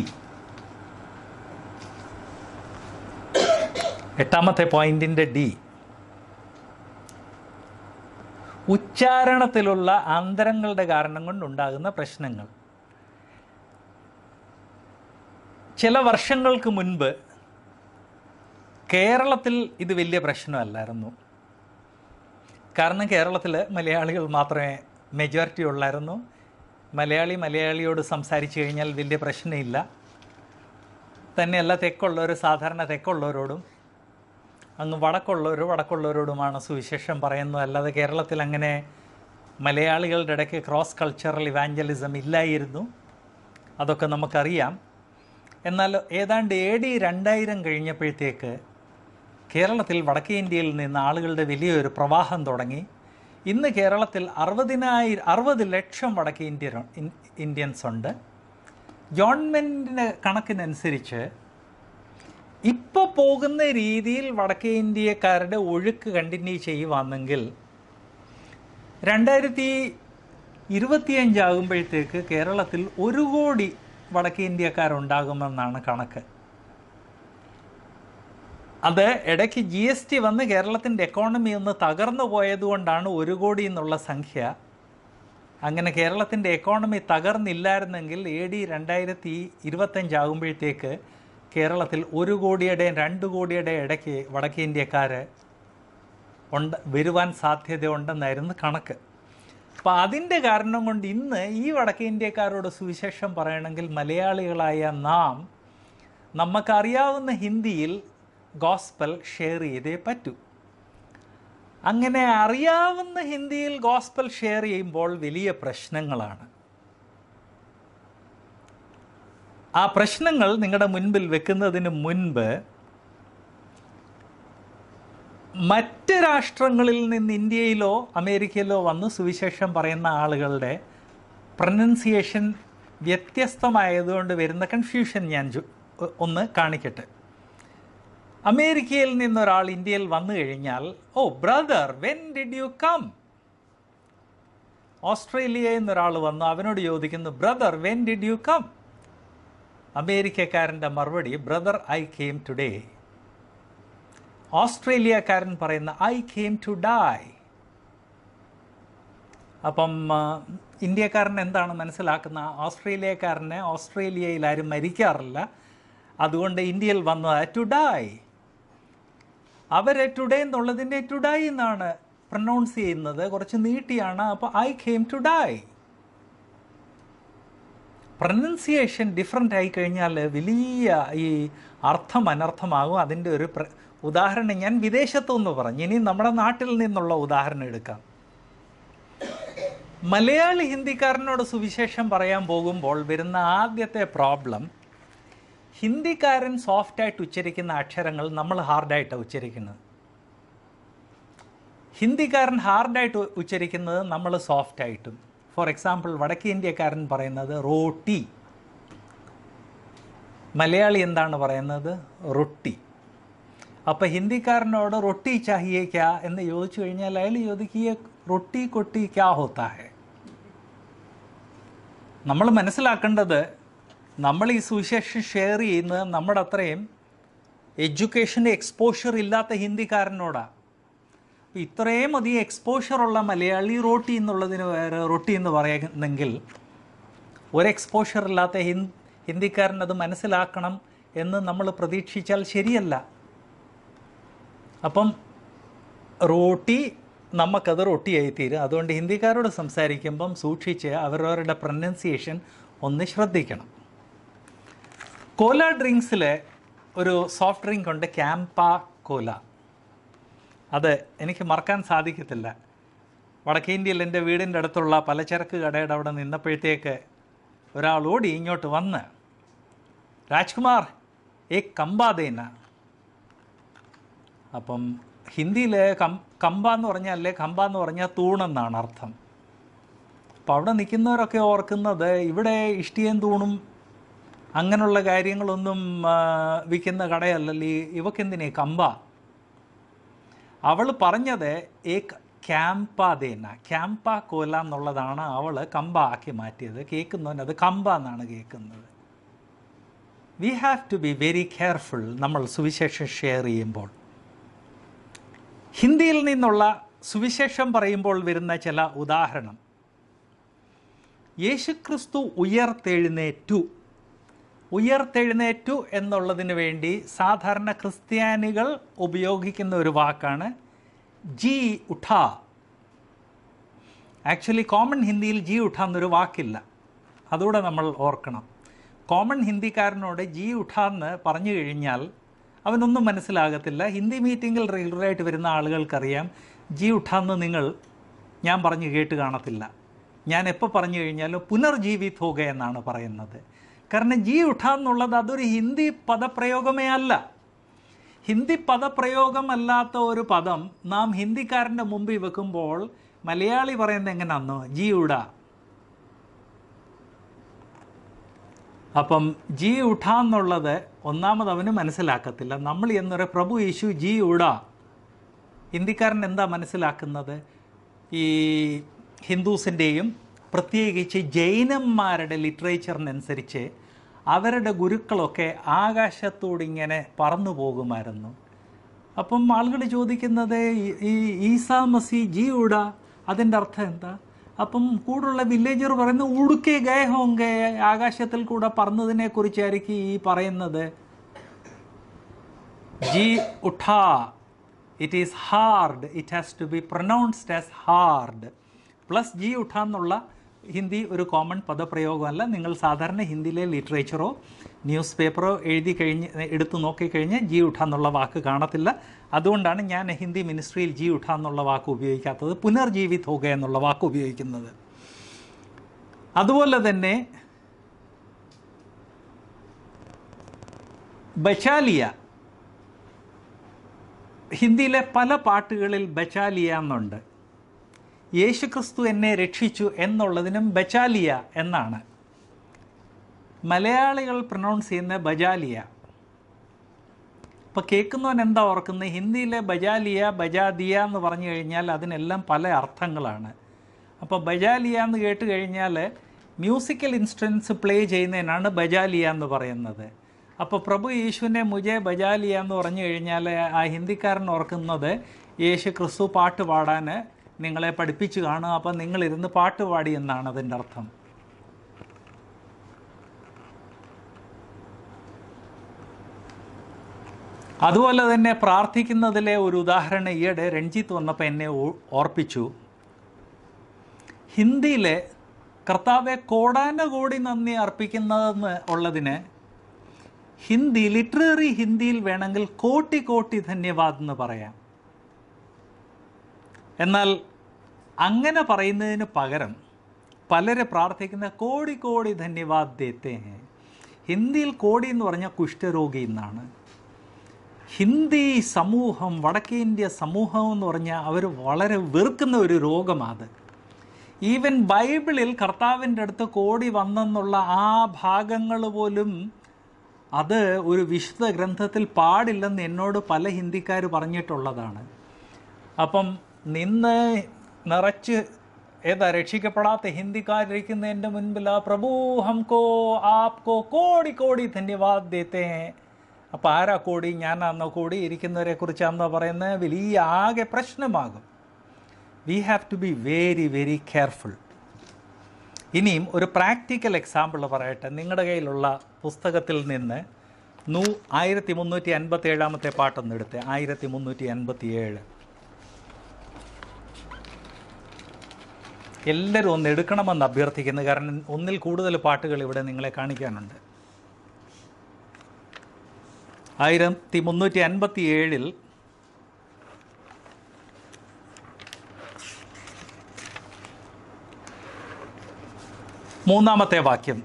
എട്ടാമത്തെ പോയിന്റിൻ്റെ ഡി ഉച്ചാരണത്തിലുള്ള അന്തരങ്ങളുടെ കാരണം കൊണ്ടുണ്ടാകുന്ന പ്രശ്നങ്ങൾ ചില വർഷങ്ങൾക്ക് മുൻപ് കേരളത്തിൽ ഇത് വലിയ പ്രശ്നമല്ലായിരുന്നു കാരണം കേരളത്തിൽ മലയാളികൾ മാത്രമേ മെജോറിറ്റി ഉള്ളായിരുന്നു മലയാളി മലയാളിയോട് സംസാരിച്ചു കഴിഞ്ഞാൽ വലിയ പ്രശ്നമില്ല തന്നെയല്ല തെക്കുള്ളവർ സാധാരണ തെക്കുള്ളവരോടും അങ്ങ് വടക്കുള്ളവർ വടക്കുള്ളവരോടുമാണ് സുവിശേഷം പറയുന്നത് അല്ലാതെ കേരളത്തിൽ അങ്ങനെ മലയാളികളുടെ ഇടയ്ക്ക് ക്രോസ് കൾച്ചറൽ ഇവാഞ്ചലിസം ഇല്ലായിരുന്നു അതൊക്കെ നമുക്കറിയാം എന്നാൽ ഏതാണ്ട് എ ഡി രണ്ടായിരം കഴിഞ്ഞപ്പോഴത്തേക്ക് കേരളത്തിൽ വടക്കേ ഇന്ത്യയിൽ നിന്ന് ആളുകളുടെ വലിയൊരു പ്രവാഹം തുടങ്ങി ഇന്ന് കേരളത്തിൽ അറുപതിനായിരം അറുപത് ലക്ഷം വടക്കേ ഇന്ത്യ ഇന്ത്യൻസ് ഉണ്ട് ഗവൺമെൻറ്റിൻ്റെ കണക്കിനനുസരിച്ച് ഇപ്പോൾ പോകുന്ന രീതിയിൽ വടക്കേ ഇന്ത്യക്കാരുടെ ഒഴുക്ക് കണ്ടിന്യൂ ചെയ്യുവാണെങ്കിൽ രണ്ടായിരത്തി ഇരുപത്തിയഞ്ചാകുമ്പോഴത്തേക്ക് കേരളത്തിൽ ഒരു കോടി വടക്കേ ഇന്ത്യക്കാരുണ്ടാകുമെന്നാണ് കണക്ക് അത് ഇടയ്ക്ക് ജി എസ് ടി വന്ന് കേരളത്തിൻ്റെ എക്കോണമി ഒന്ന് തകർന്നു പോയതുകൊണ്ടാണ് ഒരു കോടി എന്നുള്ള സംഖ്യ അങ്ങനെ കേരളത്തിൻ്റെ എക്കോണമി തകർന്നില്ലായിരുന്നെങ്കിൽ എ ഡി രണ്ടായിരത്തി ഇരുപത്തഞ്ചാകുമ്പോഴത്തേക്ക് കേരളത്തിൽ ഒരു കോടിയുടെയും രണ്ട് കോടിയുടെ ഇടയ്ക്ക് വടക്കേ ഇന്ത്യക്കാർ ഉണ്ട് വരുവാൻ സാധ്യതയുണ്ടെന്നായിരുന്നു കണക്ക് അപ്പോൾ അതിൻ്റെ കാരണം കൊണ്ട് ഇന്ന് ഈ വടക്കേ ഇന്ത്യക്കാരോട് സുവിശേഷം പറയണമെങ്കിൽ മലയാളികളായ നാം നമുക്കറിയാവുന്ന ഹിന്ദിയിൽ ഗോസ്പൽ ഷെയർ ചെയ്തേ പറ്റൂ അങ്ങനെ അറിയാവുന്ന ഹിന്ദിയിൽ ഗോസ്പൽ ഷെയർ ചെയ്യുമ്പോൾ വലിയ പ്രശ്നങ്ങളാണ് ആ പ്രശ്നങ്ങൾ നിങ്ങളുടെ മുൻപിൽ വെക്കുന്നതിന് മുൻപ് മറ്റ് രാഷ്ട്രങ്ങളിൽ നിന്ന് ഇന്ത്യയിലോ അമേരിക്കയിലോ വന്ന് സുവിശേഷം പറയുന്ന ആളുകളുടെ പ്രൊനൗൺസിയേഷൻ വ്യത്യസ്തമായതുകൊണ്ട് വരുന്ന കൺഫ്യൂഷൻ ഞാൻ ചു- ഒന്ന് കാണിക്കട്ടെ അമേരിക്കയിൽ നിന്നൊരാൾ ഇന്ത്യയിൽ വന്നു കഴിഞ്ഞാൽ oh brother when did you come ഓസ്ട്രേലിയയിൽ നിന്നൊരാൾ വന്നു അവനോട് ചോദിക്കുന്നു brother when did you come അമേരിക്കക്കാരൻ്റെ മറുപടി ബ്രദർ ഐ കെയിം ടുഡേ ഓസ്ട്രേലിയക്കാരൻ പറയുന്ന ഐ കെയിം ടു ഡൈ അപ്പം ആ, ഇന്ത്യക്കാരൻ എന്താണ് മനസ്സിലാക്കുന്ന ഓസ്ട്രേലിയക്കാരനെ ഓസ്ട്രേലിയയിൽ ആരും മരിക്കാറില്ല അതുകൊണ്ട് ഇന്ത്യയിൽ വന്നത് ടു ഡൈ അവരെ ടുഡേ എന്നുള്ളതിൻ്റെ ടുഡൈ എന്നാണ് പ്രൊനൗൺസ് ചെയ്യുന്നത് കുറച്ച് നീട്ടിയാണ് അപ്പോൾ I came to die pronunciation different ആയി കഴിഞ്ഞാൽ വലിയ ഈ അർത്ഥം അനർത്ഥമാകും അതിൻ്റെ ഒരു പ്ര ഉദാഹരണം ഞാൻ വിദേശത്തുനിന്ന് പറഞ്ഞു ഇനി നമ്മുടെ നാട്ടിൽ നിന്നുള്ള ഉദാഹരണം എടുക്കാം മലയാളി ഹിന്ദിക്കാരനോട് സുവിശേഷം പറയാൻ പോകുമ്പോൾ വരുന്ന ആദ്യത്തെ പ്രോബ്ലം ഹിന്ദിക്കാരൻ സോഫ്റ്റായിട്ട് ഉച്ചരിക്കുന്ന അക്ഷരങ്ങൾ നമ്മൾ ഹാർഡായിട്ടാണ് ഉച്ചരിക്കുന്നത് ഹിന്ദിക്കാരൻ ഹാർഡായിട്ട് ഉച്ചരിക്കുന്നത് നമ്മൾ സോഫ്റ്റായിട്ടും ഫോർ എക്സാമ്പിൾ വടക്കേ ഇന്ത്യക്കാരൻ പറയുന്നത് റോട്ടി മലയാളി എന്താണ് പറയുന്നത് റൊട്ടി അപ്പോൾ ഹിന്ദിക്കാരനോട് റൊട്ടി ചാഹിയേ ക്യാ എന്ന് ചോദിച്ചു കഴിഞ്ഞാൽ അയാൾ ചോദിക്കുക റൊട്ടി കൊട്ടി ക്യാ ഹോത്താ ഹെ നമ്മൾ മനസ്സിലാക്കേണ്ടത് നമ്മൾ ഈ സുവിശേഷം ഷെയർ ചെയ്യുന്നത് നമ്മുടെ അത്രയും എഡ്യൂക്കേഷൻ്റെ എക്സ്പോഷർ ഇല്ലാത്ത ഹിന്ദിക്കാരനോടാണ് അപ്പോൾ ഇത്രയും അധികം എക്സ്പോഷറുള്ള മലയാളി റോട്ടി എന്നുള്ളതിന് വേറെ റൊട്ടി എന്ന് പറയുന്നെങ്കിൽ ഒരു എക്സ്പോഷർ ഇല്ലാത്ത ഹിൻ ഹിന്ദിക്കാരൻ അത് മനസ്സിലാക്കണം എന്ന് നമ്മൾ പ്രതീക്ഷിച്ചാൽ ശരിയല്ല അപ്പം റോട്ടി നമുക്കത് റൊട്ടിയായി തീരും അതുകൊണ്ട് ഹിന്ദിക്കാരോട് സംസാരിക്കുമ്പം സൂക്ഷിച്ച് അവരവരുടെ പ്രൊനൗൺസിയേഷൻ ഒന്ന് ശ്രദ്ധിക്കണം കോല ഡ്രിങ്ക്സിൽ ഒരു സോഫ്റ്റ് ഡ്രിങ്ക് ഉണ്ട് ക്യാമ്പ കോല അത് എനിക്ക് മറക്കാൻ സാധിക്കത്തില്ല വടക്കേ ഇന്ത്യയിൽ എൻ്റെ വീടിൻ്റെ അടുത്തുള്ള പലചരക്ക് കടയുടെ അവിടെ നിന്നപ്പോഴത്തേക്ക് ഒരാൾ ഓടി ഇങ്ങോട്ട് വന്ന് രാജ്കുമാർ ഏ കമ്പാദേന അപ്പം ഹിന്ദിയിൽ കം കമ്പ എന്ന് പറഞ്ഞാൽ അല്ലേ കമ്പ എന്ന് പറഞ്ഞാൽ തൂണെന്നാണ് അർത്ഥം അപ്പം അവിടെ നിൽക്കുന്നവരൊക്കെ ഓർക്കുന്നത് ഇവിടെ ഇഷ്ടിയും തൂണും അങ്ങനെയുള്ള കാര്യങ്ങളൊന്നും ആ, വിൽക്കുന്ന കടയല്ലല്ലോ ഈ ഇവക്കെന്തിനേ കമ്പ അവൾ പറഞ്ഞത് ഏ ക്യാമ്പാദേന ക്യാമ്പ കോല എന്നുള്ളതാണ് അവൾ കമ്പ ആക്കി മാറ്റിയത് കേൾക്കുന്നവൻ അത് കമ്പ എന്നാണ് കേൾക്കുന്നത് we have to be very careful നമ്മൾ സുവിശേഷം ഷെയർ ചെയ്യുമ്പോൾ ഹിന്ദിയിൽ നിന്നുള്ള സുവിശേഷം പറയുമ്പോൾ വരുന്ന ചില ഉദാഹരണം യേശുക്രിസ്തു ഉയർത്തെഴുന്നേറ്റു ഉയർത്തെഴുന്നേറ്റു എന്നുള്ളതിന് വേണ്ടി സാധാരണ ക്രിസ്ത്യാനികൾ ഉപയോഗിക്കുന്ന ഒരു വാക്കാണ് ജി ഉഠ ആക്ച്വലി കോമൺ ഹിന്ദിയിൽ ജി ഉഠ എന്നൊരു വാക്കില്ല അതുകൂടെ നമ്മൾ ഓർക്കണം കോമൺ ഹിന്ദിക്കാരനോട് ജി ഉഠ എന്ന് പറഞ്ഞു കഴിഞ്ഞാൽ അവനൊന്നും മനസ്സിലാകത്തില്ല ഹിന്ദി മീറ്റിങ്ങിൽ റെഗുലറായിട്ട് വരുന്ന ആളുകൾക്കറിയാം ജി ഉഠ എന്ന് നിങ്ങൾ ഞാൻ പറഞ്ഞു കേട്ട് കാണത്തില്ല ഞാൻ എപ്പോൾ പറഞ്ഞു കഴിഞ്ഞാലും പുനർജീവിത് ഹോക എന്നാണ് പറയുന്നത് കാരണം ജി ഉഠ എന്നുള്ളത് അതൊരു ഹിന്ദി പദപ്രയോഗമേ അല്ല ഹിന്ദി പദപ്രയോഗമല്ലാത്ത ഒരു പദം നാം ഹിന്ദിക്കാരൻ്റെ മുമ്പിൽ വെക്കുമ്പോൾ മലയാളി പറയുന്നത് എങ്ങനെയാണെന്നോ ജി ഉട അപ്പം ജി ഉഠ എന്നുള്ളത് ഒന്നാമത് അവന് മനസ്സിലാക്കത്തില്ല നമ്മൾ എന്നൊരു പ്രഭു യേശു ജി ഉട ഹിന്ദിക്കാരൻ എന്താ മനസ്സിലാക്കുന്നത് ഈ ഹിന്ദുസിൻ്റെയും പ്രത്യേകിച്ച് ജൈനന്മാരുടെ ലിറ്ററേച്ചറിനനുസരിച്ച് അവരുടെ ഗുരുക്കളൊക്കെ ആകാശത്തോടിങ്ങനെ പറന്നു പോകുമായിരുന്നു അപ്പം ആളുകൾ ചോദിക്കുന്നത് ഈ- ഈ ഈസാ മസി ജി ഉട അതിൻ്റെ അർത്ഥം എന്താ അപ്പം കൂടുള്ള വില്ലേജർ പറയുന്നത് ഉടുക്കെ ഗയ ഹോങ്കെ ആകാശത്തിൽ കൂടെ പറന്നതിനെ കുറിച്ചായിരിക്കും ഈ പറയുന്നത് ജി ഉഠാ it is hard it has to be pronounced as hard plus ജി ഉഠ എന്നുള്ള ഹിന്ദി ഒരു കോമൺ പദപ്രയോഗമല്ല നിങ്ങൾ സാധാരണ ഹിന്ദിയിലെ ലിറ്ററേച്ചറോ ന്യൂസ് പേപ്പറോ എഴുതി കഴിഞ്ഞ് എടുത്തു നോക്കിക്കഴിഞ്ഞാൽ ജി ഉഠ എന്നുള്ള വാക്ക് കാണത്തില്ല അതുകൊണ്ടാണ് ഞാൻ ഹിന്ദി മിനിസ്ട്രിയിൽ ജി ഉഠ എന്നുള്ള വാക്ക് ഉപയോഗിക്കാത്തത് പുനർജീവിത് ഹോക എന്നുള്ള വാക്ക് ഉപയോഗിക്കുന്നത് അതുപോലെ തന്നെ ബച്ചാലിയ ഹിന്ദിയിലെ പല പാട്ടുകളിൽ ബച്ചാലിയ എന്നുണ്ട് യേശുക്രിസ്തു എന്നെ രക്ഷിച്ചു എന്നുള്ളതിനും ബച്ചാലിയ എന്നാണ് മലയാളികൾ പ്രൊനൗൺസ് ചെയ്യുന്ന ബജാലിയ ഇപ്പോൾ കേൾക്കുന്നവൻ എന്താ ഓർക്കുന്നത് ഹിന്ദിയിലെ ബജാലിയ ബജാദിയ എന്ന് പറഞ്ഞു കഴിഞ്ഞാൽ അതിനെല്ലാം പല അർത്ഥങ്ങളാണ് അപ്പോൾ ബജാലിയ എന്ന് കേട്ട് കഴിഞ്ഞാൽ മ്യൂസിക്കൽ ഇൻസ്ട്രുമെൻറ്റ്സ് പ്ലേ ചെയ്യുന്നതിനാണ് ബജാലിയ എന്ന് പറയുന്നത് അപ്പോൾ പ്രഭു യേശുവിനെ മുജെ ബജാലിയ എന്ന് പറഞ്ഞു കഴിഞ്ഞാൽ ആ ഹിന്ദിക്കാരൻ ഓർക്കുന്നത് യേശു ക്രിസ്തു പാട്ട് പാടാൻ നിങ്ങളെ പഠിപ്പിച്ചു കാണും അപ്പം നിങ്ങളിരുന്ന് പാട്ട് പാടി എന്നാണ് അതിൻ്റെ അർത്ഥം അതുപോലെ തന്നെ പ്രാർത്ഥിക്കുന്നതിലെ ഒരു ഉദാഹരണം ഈയിടെ രഞ്ജിത്ത് വന്നപ്പോൾ എന്നെ ഓ- ഓർപ്പിച്ചു ഹിന്ദിയിലെ കർത്താവെ കോടാനുകോടി നന്ദി അർപ്പിക്കുന്നതെന്ന് ഉള്ളതിന് ഹിന്ദി ലിറ്റററി ഹിന്ദിയിൽ വേണമെങ്കിൽ കോട്ടി കോട്ടി ധന്യവാദ് എന്ന് പറയാം എന്നാൽ അങ്ങനെ പറയുന്നതിന് പകരം പലരെ പ്രാർത്ഥിക്കുന്ന കോടി കോടി ധന്യവാദ് ദേത്തെ ഹേ ഹിന്ദിയിൽ കോടി എന്ന് പറഞ്ഞാൽ കുഷ്ഠരോഗി എന്നാണ് ഹിന്ദി സമൂഹം വടക്കേ ഇന്ത്യ സമൂഹം എന്ന് പറഞ്ഞാൽ അവർ വളരെ വെറുക്കുന്ന ഒരു രോഗമാണ് ഈവൻ ബൈബിളിൽ കർത്താവിൻ്റെ അടുത്ത് കോടി വന്നെന്നുള്ള ആ ഭാഗങ്ങൾ പോലും അത് ഒരു വിശുദ്ധ ഗ്രന്ഥത്തിൽ പാടില്ലെന്ന് എന്നോട് പല ഹിന്ദിക്കാർ പറഞ്ഞിട്ടുള്ളതാണ് അപ്പം നിന്ന് നിറച്ച് ഏതാ രക്ഷിക്കപ്പെടാത്ത ഹിന്ദിക്കാരിരിക്കുന്നതിൻ്റെ മുൻപിൽ ആ പ്രഭു ഹംകോ ആപ്കോ കോടി കോടി ധന്യവാദ് ദേത്തെ ഹേ അപ്പോൾ ആരാ കോടി ഞാനാന്നോ കോടി ഇരിക്കുന്നവരെ കുറിച്ചാണെന്നോ പറയുന്നത് വലിയ ആകെ പ്രശ്നമാകും we have to be very very careful ഇനിയും ഒരു പ്രാക്ടിക്കൽ എക്സാമ്പിൾ പറയട്ടെ നിങ്ങളുടെ കയ്യിലുള്ള പുസ്തകത്തിൽ നിന്ന് നൂ ആയിരത്തി മുന്നൂറ്റി അൻപത്തി ഏഴാമത്തെ പാട്ടൊന്ന് എടുത്ത് ആയിരത്തി മുന്നൂറ്റി അൻപത്തി ഏഴ് എല്ലാവരും ഒന്ന് എടുക്കണമെന്ന് അഭ്യർത്ഥിക്കുന്നു കാരണം ഒന്നിൽ കൂടുതൽ പാട്ടുകൾ ഇവിടെ നിങ്ങളെ കാണിക്കാനുണ്ട് ആയിരത്തി മുന്നൂറ്റി അൻപത്തി ഏഴിൽ മൂന്നാമത്തെ വാക്യം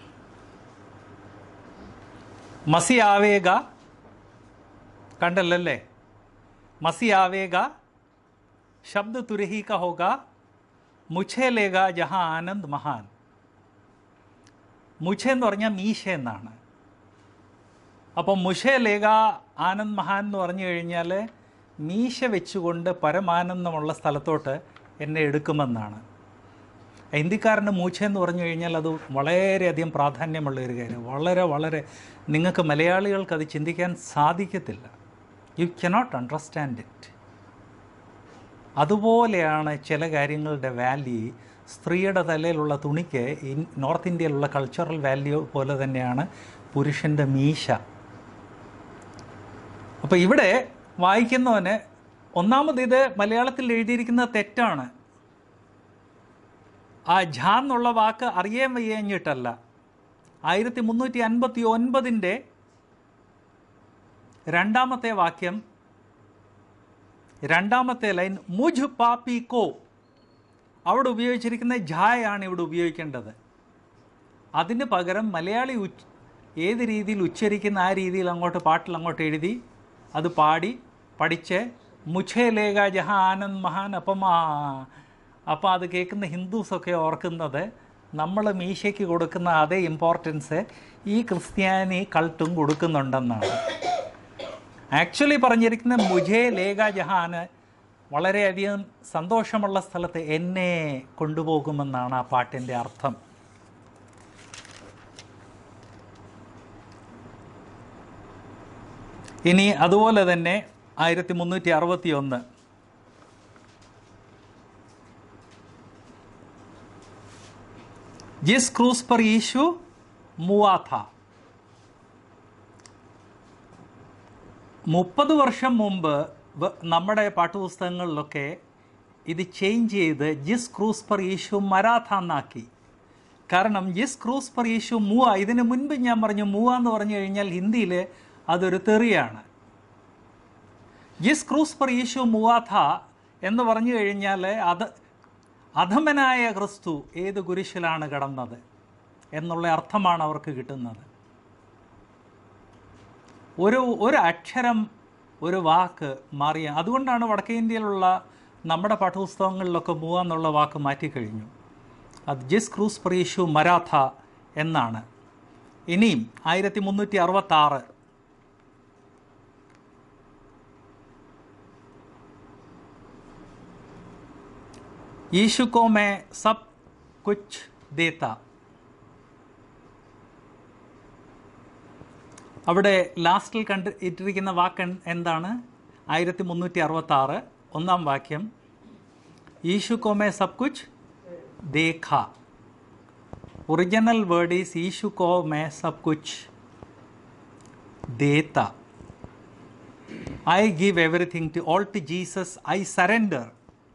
മസി ആവേഗ കണ്ടല്ലല്ലേ മസി ആവേഗ ശബ്ദ തുരഹി ക ഹോഗ മുഛേ ലേഗ ജഹാ ആനന്ദ് മഹാൻ മുഛേ എന്ന് പറഞ്ഞാൽ മീശ എന്നാണ് അപ്പോൾ മുഷേ ലേഖ ആനന്ദ് മഹാൻ എന്ന് പറഞ്ഞു കഴിഞ്ഞാൽ മീശ വെച്ചുകൊണ്ട് പരമാനന്ദമുള്ള സ്ഥലത്തോട്ട് എന്നെ എടുക്കുമെന്നാണ് ഹിന്ദിക്കാരൻ്റെ മൂച്ച എന്ന് പറഞ്ഞു കഴിഞ്ഞാൽ അത് വളരെയധികം പ്രാധാന്യമുള്ള ഒരു കാര്യം വളരെ വളരെ നിങ്ങൾക്ക് മലയാളികൾക്ക് അത് ചിന്തിക്കാൻ സാധിക്കത്തില്ല യു കനോട്ട് അണ്ടർസ്റ്റാൻഡ് ഇറ്റ് അതുപോലെയാണ് ചില കാര്യങ്ങളുടെ വാല്യൂ സ്ത്രീയുടെ തലയിലുള്ള തുണിക്ക് ഇൻ നോർത്ത് ഇന്ത്യയിലുള്ള കൾച്ചറൽ വാല്യൂ പോലെ തന്നെയാണ് പുരുഷൻ്റെ മീശ അപ്പോൾ ഇവിടെ വായിക്കുന്നവന് ഒന്നാമത് ഇത് മലയാളത്തിൽ എഴുതിയിരിക്കുന്നത് തെറ്റാണ് ആ ഝാ എന്നുള്ള വാക്ക് അറിയാൻ വയ്യഞ്ഞിട്ടല്ല ആയിരത്തി മുന്നൂറ്റി അൻപത്തി ഒൻപതിൻ്റെ രണ്ടാമത്തെ വാക്യം രണ്ടാമത്തെ ലൈൻ മുജ് പാപ്പി കോ അവിടെ ഉപയോഗിച്ചിരിക്കുന്ന ഝായാണ് ഇവിടെ ഉപയോഗിക്കേണ്ടത് അതിന് പകരം മലയാളി ഉച്ച് ഏത് രീതിയിൽ ഉച്ചരിക്കുന്ന ആ രീതിയിൽ അങ്ങോട്ട് പാട്ടിൽ അങ്ങോട്ട് എഴുതി അത് പാടി പഠിച്ച് മുഛേ ലേഖ ജഹ ആനന്ദ് മഹാൻ അപ്പം ആ അപ്പോൾ അത് കേൾക്കുന്ന ഹിന്ദുസൊക്കെ ഓർക്കുന്നത് നമ്മൾ മീശയ്ക്ക് കൊടുക്കുന്ന അതേ ഇമ്പോർട്ടൻസ് ഈ ക്രിസ്ത്യാനി കൾട്ടും കൊടുക്കുന്നുണ്ടെന്നാണ് ആക്ച്വലി പറഞ്ഞിരിക്കുന്ന മുജേ ലേഖ ജഹാന് വളരെയധികം സന്തോഷമുള്ള സ്ഥലത്ത് എന്നെ കൊണ്ടുപോകുമെന്നാണ് ആ പാട്ടിൻ്റെ അർത്ഥം ഇനി അതുപോലെ തന്നെ ആയിരത്തി മുന്നൂറ്റി അറുപത്തി ഒന്ന് ജിസ് ക്രൂസ് पर यीशु മുവാ था മുപ്പത് വർഷം മുമ്പ് വ- നമ്മുടെ പാഠപുസ്തകങ്ങളിലൊക്കെ ഇത് ചേഞ്ച് ചെയ്ത് ജിസ് ക്രൂസ് പർ യേശു മരാഥ എന്നാക്കി കാരണം ജിസ് ക്രൂസ് പർ യേശു മൂവ ഇതിന് മുൻപ് ഞാൻ പറഞ്ഞു മൂവ എന്ന് പറഞ്ഞു കഴിഞ്ഞാൽ ഹിന്ദിയിൽ അതൊരു തെറിയാണ് ജിസ് ക്രൂസ് പർ യേശു മൂവാഥ എന്ന് പറഞ്ഞു കഴിഞ്ഞാൽ അത് അധമനായ ക്രിസ്തു ഏത് കുരിശിലാണ് കിടന്നത് എന്നുള്ള അർത്ഥമാണ് അവർക്ക് കിട്ടുന്നത് ഒരു ഒരു അക്ഷരം ഒരു വാക്ക് മാറിയ അതുകൊണ്ടാണ് വടക്കേ ഇന്ത്യയിലുള്ള നമ്മുടെ പാഠപുസ്തകങ്ങളിലൊക്കെ മൂവ എന്നുള്ള വാക്ക് മാറ്റിക്കഴിഞ്ഞു അത് ജിസ് ക്രൂസ് പ്രീഷു മരാഥ എന്നാണ് ഇനിയും ആയിരത്തി മുന്നൂറ്റി അറുപത്താറ് यीशु को मैं सब कुछ देता അവിടെ ലാസ്റ്റിൽ കണ്ട് ഇട്ടിരിക്കുന്ന വാക്ക് എൻ- എന്താണ് ആയിരത്തി മുന്നൂറ്റി അറുപത്തി ആറ് ഒന്നാം വാക്യം ഈശു കോമേ സബ് കുച്ച് ദേഖ ഒറിജിനൽ വേർഡ് ഈസ് ഈശു കോ മേ സബ് കുച്ച് ദേത്ത I give everything to all to Jesus I surrender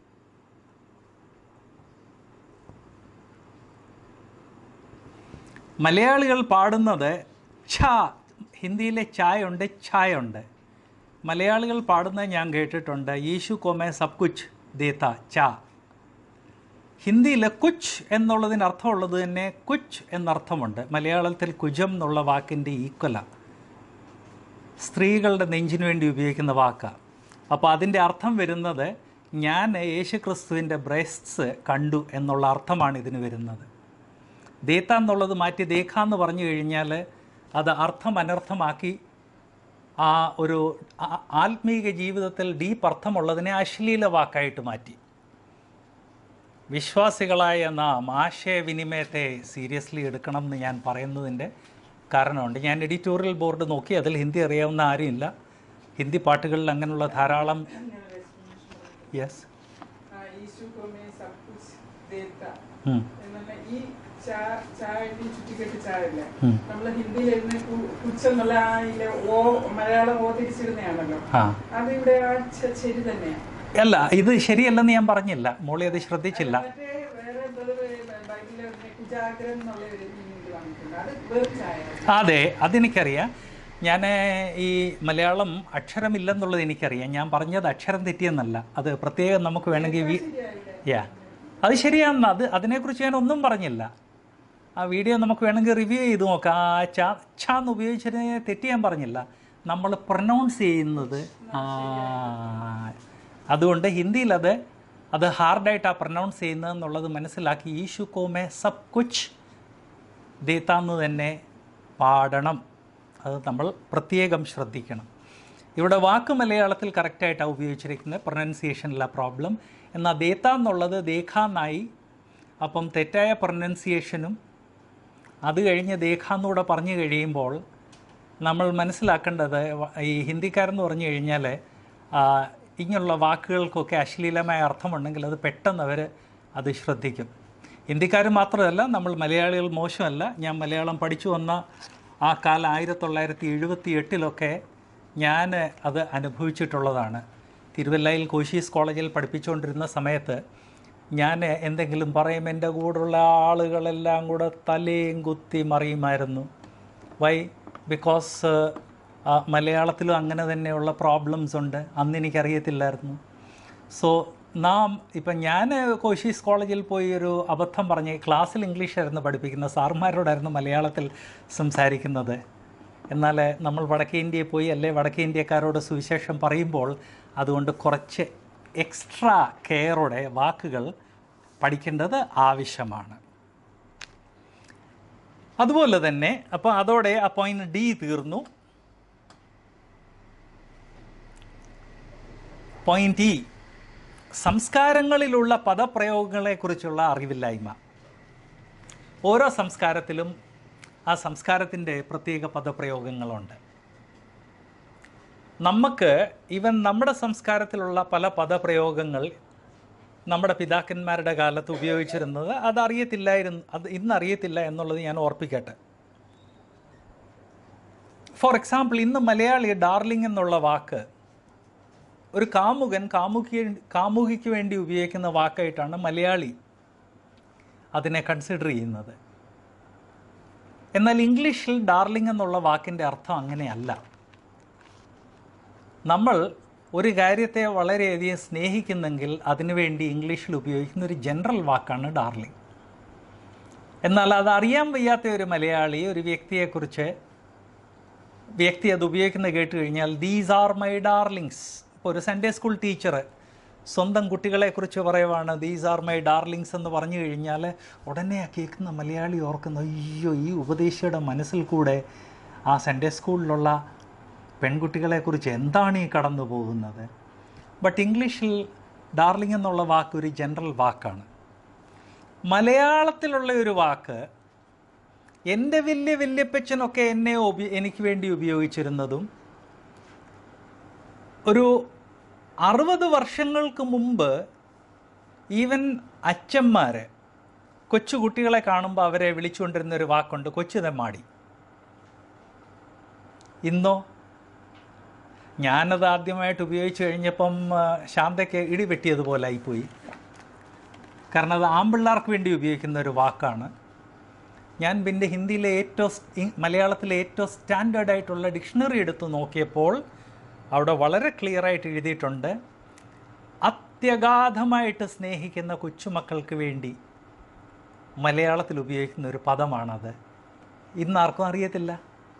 മലയാളികൾ പാടുന്നത് ഛ ഹിന്ദിയിലെ ചായ ഉണ്ട് ഛായ ഉണ്ട് മലയാളികൾ പാടുന്നത് ഞാൻ കേട്ടിട്ടുണ്ട് യേശു കോമേ സബ് കുച്ച് ദേത്ത ച ഹിന്ദിയിൽ കുച്ച് എന്നുള്ളതിന് അർത്ഥമുള്ളത് തന്നെ കുച്ച് എന്നർത്ഥമുണ്ട് മലയാളത്തിൽ കുജം എന്നുള്ള വാക്കിൻ്റെ ഈക്വല സ്ത്രീകളുടെ നെഞ്ചിന് വേണ്ടി ഉപയോഗിക്കുന്ന വാക്കാണ് അപ്പോൾ അതിൻ്റെ അർത്ഥം വരുന്നത് ഞാൻ യേശു ക്രിസ്തുവിൻ്റെ ബ്രേസ്റ്റ്സ് കണ്ടു എന്നുള്ള അർത്ഥമാണ് ഇതിന് വരുന്നത് ദേത്ത എന്നുള്ളത് മാറ്റി ദേഖ എന്ന് പറഞ്ഞു കഴിഞ്ഞാൽ അത് അർത്ഥം അനർത്ഥമാക്കി ആ ഒരു ആ- ആത്മീക ജീവിതത്തിൽ ഡീപ്പ് അർത്ഥമുള്ളതിനെ അശ്ലീല വാക്കായിട്ട് മാറ്റി വിശ്വാസികളായ നാം ആശയവിനിമയത്തെ സീരിയസ്ലി എടുക്കണം എന്ന് ഞാൻ പറയുന്നതിൻ്റെ കാരണമുണ്ട് ഞാൻ എഡിറ്റോറിയൽ ബോർഡ് നോക്കി അതിൽ ഹിന്ദി അറിയാവുന്ന ആരുമില്ല ഹിന്ദി പാട്ടുകളിൽ അങ്ങനെയുള്ള ധാരാളം യെസ് हाँ, यीशु को मैं सब कुछ देता ഉം. എന്നുള്ള ഈ ചാ- ചായയുടെ ചുറ്റിക്കെട്ട് ചായല്ലേ ഉം. നമ്മള് ഹിന്ദിയിൽ എഴുതുന്ന കു- കുച്ചെന്നുള്ള ആ ഇല്ല ഓ മലയാളം ഓ തിരിച്ചിടുന്നതാണല്ലോ ആ അത് ഇവിടെ ആ ച- ശരി തന്നെയാണ് അല്ല ഇത് ശരിയല്ലെന്ന് ഞാൻ പറഞ്ഞില്ല മോളി അത് ശ്രദ്ധിച്ചില്ല മറ്റേ വേറെ എന്തോ ഒരു ബൈബിളിൽ കുജാഗ്രൻ എന്നുള്ള ഒരു മീനിങ് വന്നിട്ടുണ്ട് അത് വെറും ചായ അതെ അതെനിക്കറിയാം ഞാൻ ഈ മലയാളം അക്ഷരമില്ലെന്നുള്ളത് എനിക്കറിയാം ഞാൻ പറഞ്ഞത് അക്ഷരം തെറ്റിയെന്നല്ല അത് പ്രത്യേകം നമുക്ക് വേണമെങ്കിൽ വി യാ അത് ശരിയാണെന്ന് അത് അതിനെക്കുറിച്ച് ഞാൻ ഒന്നും പറഞ്ഞില്ല ആ വീഡിയോ നമുക്ക് വേണമെങ്കിൽ റിവ്യൂ ചെയ്ത് നോക്കാം ആ ചാ ഛ എന്ന് ഉപയോഗിച്ചതിനെ തെറ്റി ഞാൻ പറഞ്ഞില്ല നമ്മൾ പ്രൊനൗൺസ് ചെയ്യുന്നത് ആ അതുകൊണ്ട് ഹിന്ദിയിൽ അത് അത് ഹാർഡായിട്ടാണ് പ്രൊനൗൺസ് ചെയ്യുന്നത് എന്നുള്ളത് മനസ്സിലാക്കി ഈശു കോമെ സബ് കുച്ച് ദേത്താന്ന് തന്നെ പാടണം അത് നമ്മൾ പ്രത്യേകം ശ്രദ്ധിക്കണം ഇവിടെ വാക്ക് മലയാളത്തിൽ കറക്റ്റായിട്ടാണ് ഉപയോഗിച്ചിരിക്കുന്നത് പ്രൊനൗൺസിയേഷനില്ല പ്രോബ്ലം എന്നാൽ ദേത്ത എന്നുള്ളത് ദേഖാന്നായി അപ്പം തെറ്റായ പ്രൊനൗൺസിയേഷനും അത് കഴിഞ്ഞ് ദേഖാന്നൂടെ പറഞ്ഞു കഴിയുമ്പോൾ നമ്മൾ മനസ്സിലാക്കേണ്ടത് വ- ഈ ഹിന്ദിക്കാരെന്ന് പറഞ്ഞു കഴിഞ്ഞാൽ ആ, ഇങ്ങനെയുള്ള വാക്കുകൾക്കൊക്കെ അശ്ലീലമായ അർത്ഥമുണ്ടെങ്കിൽ അത് പെട്ടെന്ന് അവർ അത് ശ്രദ്ധിക്കും ഹിന്ദിക്കാർ മാത്രമല്ല നമ്മൾ മലയാളികൾ മോശമല്ല ഞാൻ മലയാളം പഠിച്ചു വന്ന ആ കാലം ആയിരത്തി തൊള്ളായിരത്തി എഴുപത്തി എട്ടിലൊക്കെ ഞാൻ അത് അനുഭവിച്ചിട്ടുള്ളതാണ് തിരുവല്ലയിൽ കോശീസ് കോളേജിൽ പഠിപ്പിച്ചുകൊണ്ടിരുന്ന സമയത്ത് ഞാൻ എന്തെങ്കിലും പറയും എൻ്റെ കൂടെയുള്ള ആളുകളെല്ലാം കൂടെ തലയും കുത്തി മറിയുമായിരുന്നു വൈ ബിക്കോസ് മലയാളത്തിലും അങ്ങനെ തന്നെയുള്ള പ്രോബ്ലംസ് ഉണ്ട് അന്ന് എനിക്കറിയത്തില്ലായിരുന്നു സോ നാം ഇപ്പം ഞാൻ കോശീസ് കോളേജിൽ പോയി ഒരു അബദ്ധം പറഞ്ഞ് ക്ലാസ്സിൽ ഇംഗ്ലീഷായിരുന്നു പഠിപ്പിക്കുന്ന സാറുമാരോടായിരുന്നു മലയാളത്തിൽ സംസാരിക്കുന്നത് എന്നാൽ നമ്മൾ വടക്കേ ഇന്ത്യയിൽ പോയി അല്ലെ വടക്കേ ഇന്ത്യക്കാരോട് സുവിശേഷം പറയുമ്പോൾ അതുകൊണ്ട് കുറച്ച് എക്സ്ട്രാ കെയറോടെ വാക്കുകൾ പഠിക്കേണ്ടത് ആവശ്യമാണ് അതുപോലെ തന്നെ അപ്പോൾ അതോടെ ആ പോയിന്റ് ഡി തീർന്നു പോയിന്റ് ഇ സംസ്കാരങ്ങളിലുള്ള പദപ്രയോഗങ്ങളെക്കുറിച്ചുള്ള അറിവില്ലായ്മ ഓരോ സംസ്കാരത്തിലും ആ സംസ്കാരത്തിൻ്റെ പ്രത്യേക പദപ്രയോഗങ്ങളുണ്ട് നമുക്ക് ഈവൻ നമ്മുടെ സംസ്കാരത്തിലുള്ള പല പദപ്രയോഗങ്ങൾ നമ്മുടെ പിതാക്കന്മാരുടെ കാലത്ത് ഉപയോഗിച്ചിരുന്നത് അത് അറിയത്തില്ലായിരുന്നു അത് ഇന്ന് അറിയത്തില്ല എന്നുള്ളത് ഞാൻ ഓർപ്പിക്കട്ടെ ഫോർ എക്സാമ്പിൾ ഇന്ന് മലയാളി ഡാർലിംഗ് എന്നുള്ള വാക്ക് ഒരു കാമുകൻ കാമുകി കാമുകിക്ക് വേണ്ടി ഉപയോഗിക്കുന്ന വാക്കായിട്ടാണ് മലയാളി അതിനെ കൺസിഡർ ചെയ്യുന്നത് എന്നാൽ ഇംഗ്ലീഷിൽ ഡാർലിംഗ് എന്നുള്ള വാക്കിൻ്റെ അർത്ഥം അങ്ങനെയല്ല നമ്മൾ ഒരു കാര്യത്തെ വളരെയധികം സ്നേഹിക്കുന്നെങ്കിൽ അതിനുവേണ്ടി ഇംഗ്ലീഷിൽ ഉപയോഗിക്കുന്ന ഒരു ജനറൽ വാക്കാണ് ഡാർലിംഗ് എന്നാൽ അത് അറിയാൻ വയ്യാത്ത ഒരു മലയാളി ഒരു വ്യക്തിയെക്കുറിച്ച് വ്യക്തി അത് ഉപയോഗിക്കുന്നത് കേട്ട് കഴിഞ്ഞാൽ ദീസ് ആർ മൈ ഡാർലിങ്സ് ഇപ്പോൾ ഒരു സൺഡേ സ്കൂൾ ടീച്ചർ സ്വന്തം കുട്ടികളെക്കുറിച്ച് പറയുവാണ് ദീസ് ആർ മൈ ഡാർലിങ്സ് എന്ന് പറഞ്ഞു കഴിഞ്ഞാൽ ഉടനെ ആ കേൾക്കുന്ന മലയാളി ഓർക്കുന്ന അയ്യോ ഈ ഉപദേശിയുടെ മനസ്സിൽ കൂടെ ആ സൺഡേ സ്കൂളിലുള്ള പെൺകുട്ടികളെക്കുറിച്ച് എന്താണ് ഈ കടന്നു പോകുന്നത് ബട്ട് ഇംഗ്ലീഷിൽ ഡാർലിംഗ് എന്നുള്ള വാക്ക് ഒരു ജനറൽ വാക്കാണ് മലയാളത്തിലുള്ള ഒരു വാക്ക് എൻ്റെ വലിയ വല്യപ്പച്ചനൊക്കെ എന്നെ ഉപ എനിക്ക് വേണ്ടി ഉപയോഗിച്ചിരുന്നതും ഒരു അറുപത് വർഷങ്ങൾക്ക് മുമ്പ് ഈവൻ അച്ഛന്മാർ കൊച്ചു കുട്ടികളെ കാണുമ്പോൾ അവരെ വിളിച്ചുകൊണ്ടിരുന്ന ഒരു വാക്കുണ്ട് കൊച്ചു തെമ്മാടി ഇന്നോ ഞാനത് ആദ്യമായിട്ട് ഉപയോഗിച്ച് കഴിഞ്ഞപ്പം ആ, ശാന്തയ്ക്ക് ഇടി വെട്ടിയതുപോലെ ആയിപ്പോയി കാരണം അത് ആമ്പിള്ളേർക്ക് വേണ്ടി ഉപയോഗിക്കുന്ന ഒരു വാക്കാണ് ഞാൻ പിന്നെ ഹിന്ദിയിലെ ഏറ്റവും സ്- ഇ- മലയാളത്തിലെ ഏറ്റവും സ്റ്റാൻഡേർഡ് ആയിട്ടുള്ള ഡിക്ഷണറി എടുത്ത് നോക്കിയപ്പോൾ അവിടെ വളരെ ക്ലിയറായിട്ട് എഴുതിയിട്ടുണ്ട് അത്യഗാധമായിട്ട് സ്നേഹിക്കുന്ന കൊച്ചുമക്കൾക്ക് വേണ്ടി മലയാളത്തിൽ ഉപയോഗിക്കുന്ന ഒരു പദമാണത് ഇന്ന് ആർക്കും അറിയത്തില്ല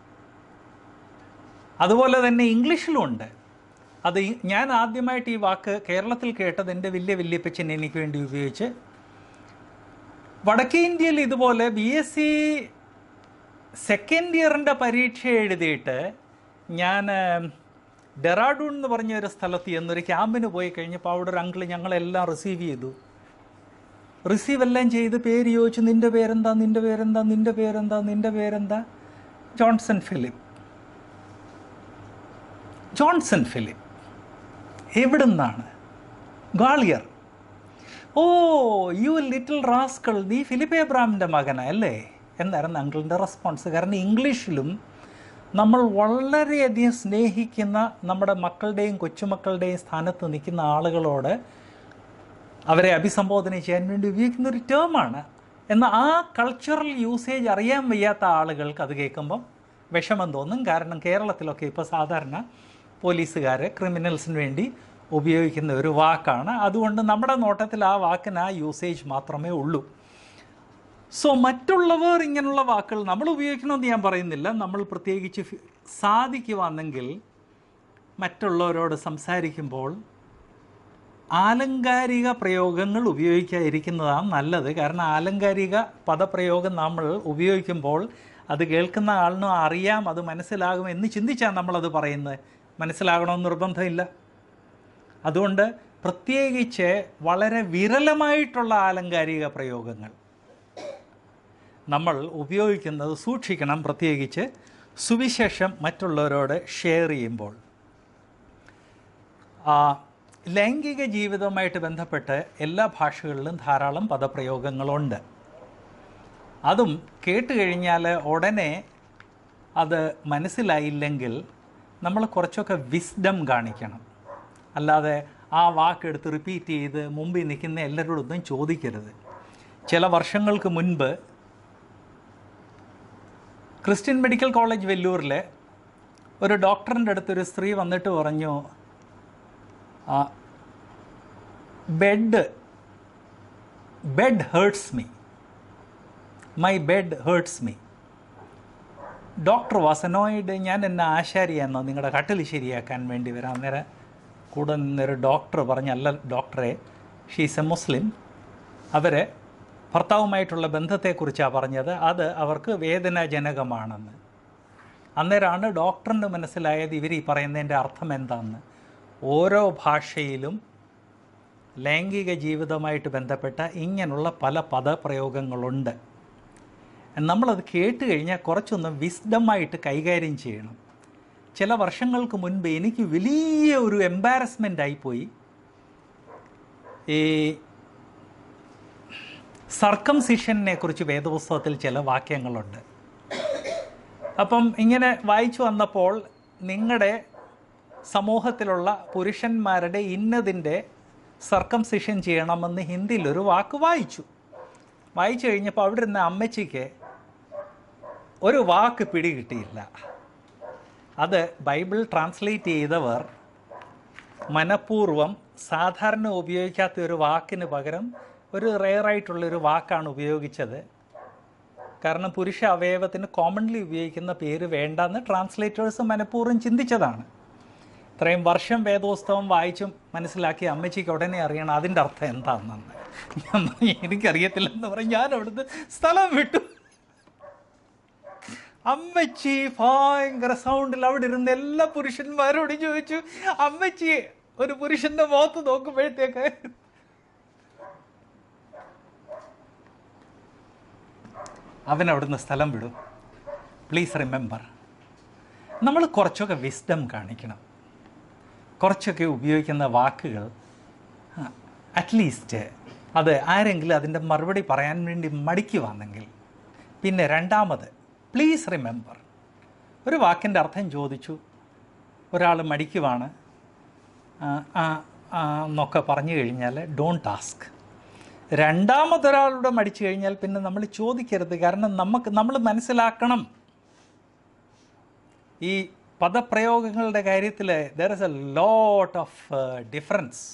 അതുപോലെ തന്നെ ഇംഗ്ലീഷിലും ഉണ്ട് അത് ഈ- ഞാൻ ആദ്യമായിട്ട് ഈ വാക്ക് കേരളത്തിൽ കേട്ടത് എൻ്റെ വലിയ വല്യപ്പച്ചൻ എനിക്ക് വേണ്ടി ഉപയോഗിച്ച് വടക്കേ ഇന്ത്യയിൽ ഇതുപോലെ ബി എസ് സി സെക്കൻഡ് ഇയറിൻ്റെ പരീക്ഷ എഴുതിയിട്ട് ഞാൻ ഏം, ഡെറാഡൂൺ എന്ന് പറഞ്ഞ ഒരു സ്ഥലത്ത് ചെന്നൊരു ക്യാമ്പിന് പോയി കഴിഞ്ഞപ്പോൾ അവിടെ ഒരു അങ്കിൾ ഞങ്ങളെല്ലാം റിസീവ് ചെയ്തു റിസീവ് എല്ലാം ചെയ്ത് പേര് ചോദിച്ചു നിൻ്റെ പേരെന്താ നിൻ്റെ പേരെന്താ നിൻ്റെ പേരെന്താ നിൻ്റെ പേരെന്താ ജോൺസൺ ഫിലിപ്പ് ജോൺസൺ ഫിലിപ്പ് എവിടുന്നാണ് Gwalior oh you little rascal നീ ഫിലിപ്പ് എബ്രാമിൻ്റെ മകനാ അല്ലേ എന്നായിരുന്നു അങ്കിളിൻ്റെ റെസ്പോൺസ് കാരണം ഇംഗ്ലീഷിലും നമ്മൾ വളരെയധികം സ്നേഹിക്കുന്ന നമ്മുടെ മക്കളുടെയും കൊച്ചുമക്കളുടെയും സ്ഥാനത്ത് നിൽക്കുന്ന ആളുകളോട് അവരെ അഭിസംബോധന ചെയ്യാൻ വേണ്ടി ഉപയോഗിക്കുന്ന ഒരു ടേമാണ് എന്നാൽ ആ കൾച്ചറൽ യൂസേജ് അറിയാൻ വയ്യാത്ത ആളുകൾക്ക് അത് കേൾക്കുമ്പം വിഷമം തോന്നും കാരണം കേരളത്തിലൊക്കെ ഇപ്പോൾ സാധാരണ പോലീസുകാർ ക്രിമിനൽസിന് വേണ്ടി ഉപയോഗിക്കുന്ന ഒരു വാക്കാണ് അതുകൊണ്ട് നമ്മുടെ നോട്ടത്തിൽ ആ വാക്കിന് ആ യൂസേജ് മാത്രമേ ഉള്ളൂ സോ മറ്റുള്ളവർ ഇങ്ങനെയുള്ള വാക്കുകൾ നമ്മൾ ഉപയോഗിക്കണമെന്ന് ഞാൻ പറയുന്നില്ല നമ്മൾ പ്രത്യേകിച്ച് ഫി- സാധിക്കുവാണെങ്കിൽ മറ്റുള്ളവരോട് സംസാരിക്കുമ്പോൾ ആലങ്കാരിക പ്രയോഗങ്ങൾ ഉപയോഗിക്കാതിരിക്കുന്നതാണ് നല്ലത് കാരണം ആലങ്കാരിക പദപ്രയോഗം നമ്മൾ ഉപയോഗിക്കുമ്പോൾ അത് കേൾക്കുന്ന ആളിനും അറിയാം അത് മനസ്സിലാകും എന്ന് ചിന്തിച്ചാണ് നമ്മളത് പറയുന്നത് മനസ്സിലാകണമെന്ന് നിർബന്ധമില്ല അതുകൊണ്ട് പ്രത്യേകിച്ച് വളരെ വിരളമായിട്ടുള്ള ആലങ്കാരിക പ്രയോഗങ്ങൾ നമ്മൾ ഉപയോഗിക്കുന്നത് സൂക്ഷിക്കണം പ്രത്യേകിച്ച് സുവിശേഷം മറ്റുള്ളവരോട് ഷെയർ ചെയ്യുമ്പോൾ ആ, ലൈംഗിക ജീവിതവുമായിട്ട് ബന്ധപ്പെട്ട് എല്ലാ ഭാഷകളിലും ധാരാളം പദപ്രയോഗങ്ങളുണ്ട് അതും കേട്ട് കഴിഞ്ഞാൽ ഉടനെ അത് മനസ്സിലായില്ലെങ്കിൽ നമ്മൾ കുറച്ചൊക്കെ വിസ്ഡം കാണിക്കണം അല്ലാതെ ആ വാക്കെടുത്ത് റിപ്പീറ്റ് ചെയ്ത് മുമ്പിൽ നിൽക്കുന്ന എല്ലാവരോടൊന്നും ചോദിക്കരുത് ചില വർഷങ്ങൾക്ക് മുൻപ് ക്രിസ്ത്യൻ മെഡിക്കൽ കോളേജ് വെല്ലൂരിലെ ഒരു ഡോക്ടറിൻ്റെ അടുത്തൊരു സ്ത്രീ വന്നിട്ട് പറഞ്ഞു ആ, bed bed hurts me my bed hurts me doctor വാസനോയിഡ് ഞാൻ എന്നെ ആശാരിയെന്നോ നിങ്ങളുടെ കട്ടിൽ ശരിയാക്കാൻ വേണ്ടി വരാം അന്നേരം കൂടെ നിന്നൊരു ഡോക്ടർ പറഞ്ഞല്ല ഡോക്ടറെ ഷീസ് എ മുസ്ലിം അവർ ഭർത്താവുമായിട്ടുള്ള ബന്ധത്തെക്കുറിച്ചാണ് പറഞ്ഞത് അത് അവർക്ക് വേദനാജനകമാണെന്ന് അന്നേരമാണ് ഡോക്ടറിന് മനസ്സിലായത് ഇവർ ഈ പറയുന്നതിൻ്റെ അർത്ഥം എന്താണെന്ന് ഓരോ ഭാഷയിലും ലൈംഗിക ജീവിതമായിട്ട് ബന്ധപ്പെട്ട ഇങ്ങനെയുള്ള പല പദപ്രയോഗങ്ങളുണ്ട് നമ്മളത് കേട്ട് കഴിഞ്ഞാൽ കുറച്ചൊന്ന് വിസ്ഡമായിട്ട് കൈകാര്യം ചെയ്യണം ചില വർഷങ്ങൾക്ക് മുൻപ് എനിക്ക് വലിയ ഒരു എംബാരസ്മെൻ്റ് ആയിപ്പോയി ഈ സർക്കംസിഷനെ കുറിച്ച് വേദപുസ്തകത്തിൽ ചില വാക്യങ്ങളുണ്ട് അപ്പം ഇങ്ങനെ വായിച്ചു വന്നപ്പോൾ നിങ്ങളുടെ സമൂഹത്തിലുള്ള പുരുഷന്മാരുടെ ഇന്നതിൻ്റെ സർക്കംസിഷൻ ചെയ്യണമെന്ന് ഹിന്ദിയിൽ ഒരു വാക്ക് വായിച്ചു വായിച്ചു കഴിഞ്ഞപ്പോൾ അവിടെ ഇരുന്ന അമ്മച്ചിക്ക് ഒരു വാക്ക് പിടികിട്ടിയില്ല അത് ബൈബിൾ ട്രാൻസ്ലേറ്റ് ചെയ്തവർ മനഃപൂർവ്വം സാധാരണ ഉപയോഗിക്കാത്ത ഒരു വാക്കിന് പകരം ഒരു റെയറായിട്ടുള്ളൊരു വാക്കാണ് ഉപയോഗിച്ചത് കാരണം പുരുഷ അവയവത്തിന് കോമൺലി ഉപയോഗിക്കുന്ന പേര് വേണ്ടെന്ന് ട്രാൻസ്ലേറ്റേഴ്സ് മനഃപൂർവ്വം ചിന്തിച്ചതാണ് ഇത്രയും വർഷം വേദോസ്തവം വായിച്ചും മനസ്സിലാക്കി അമ്മച്ചിക്ക് ഉടനെ അറിയണം അതിൻ്റെ അർത്ഥം എന്താണെന്ന് ഞാൻ പറഞ്ഞു, എനിക്കറിയത്തില്ലെന്ന് പറഞ്ഞ് ഞാൻ അവിടുന്ന് സ്ഥലം വിട്ടു അമ്മച്ചി ഭയങ്കര സൗണ്ടിൽ അവിടെ ഇരുന്ന എല്ലാ പുരുഷന്മാരോടും ചോദിച്ചു അമ്മച്ചി ഒരു പുരുഷന്റെ മുഖത്ത് നോക്കുമ്പോഴത്തേക്ക് അവൻ അവിടുന്ന് സ്ഥലം വിടും പ്ലീസ് റിമെമ്പർ നമ്മൾ കുറച്ചൊക്കെ വിസ്ഡം കാണിക്കണം കുറച്ചൊക്കെ ഉപയോഗിക്കുന്ന വാക്കുകൾ അറ്റ്ലീസ്റ്റ് അത് ആരെങ്കിലും അതിൻ്റെ മറുപടി പറയാൻ വേണ്ടി മടിക്കുവാണെങ്കിൽ പിന്നെ രണ്ടാമത് പ്ലീസ് റിമെമ്പർ ഒരു വാക്കിൻ്റെ അർത്ഥം ചോദിച്ചു ഒരാൾ മടിക്കുവാണ് ആ, ആ, ആ, എന്നൊക്കെ പറഞ്ഞു കഴിഞ്ഞാൽ ഡോണ്ട് ടാസ്ക് രണ്ടാമതൊരാളുടെ മടിച്ചു കഴിഞ്ഞാൽ പിന്നെ നമ്മൾ ചോദിക്കരുത് കാരണം നമുക്ക് നമ്മൾ മനസ്സിലാക്കണം ഈ പദപ്രയോഗങ്ങളുടെ കാര്യത്തിൽ there is a lot of difference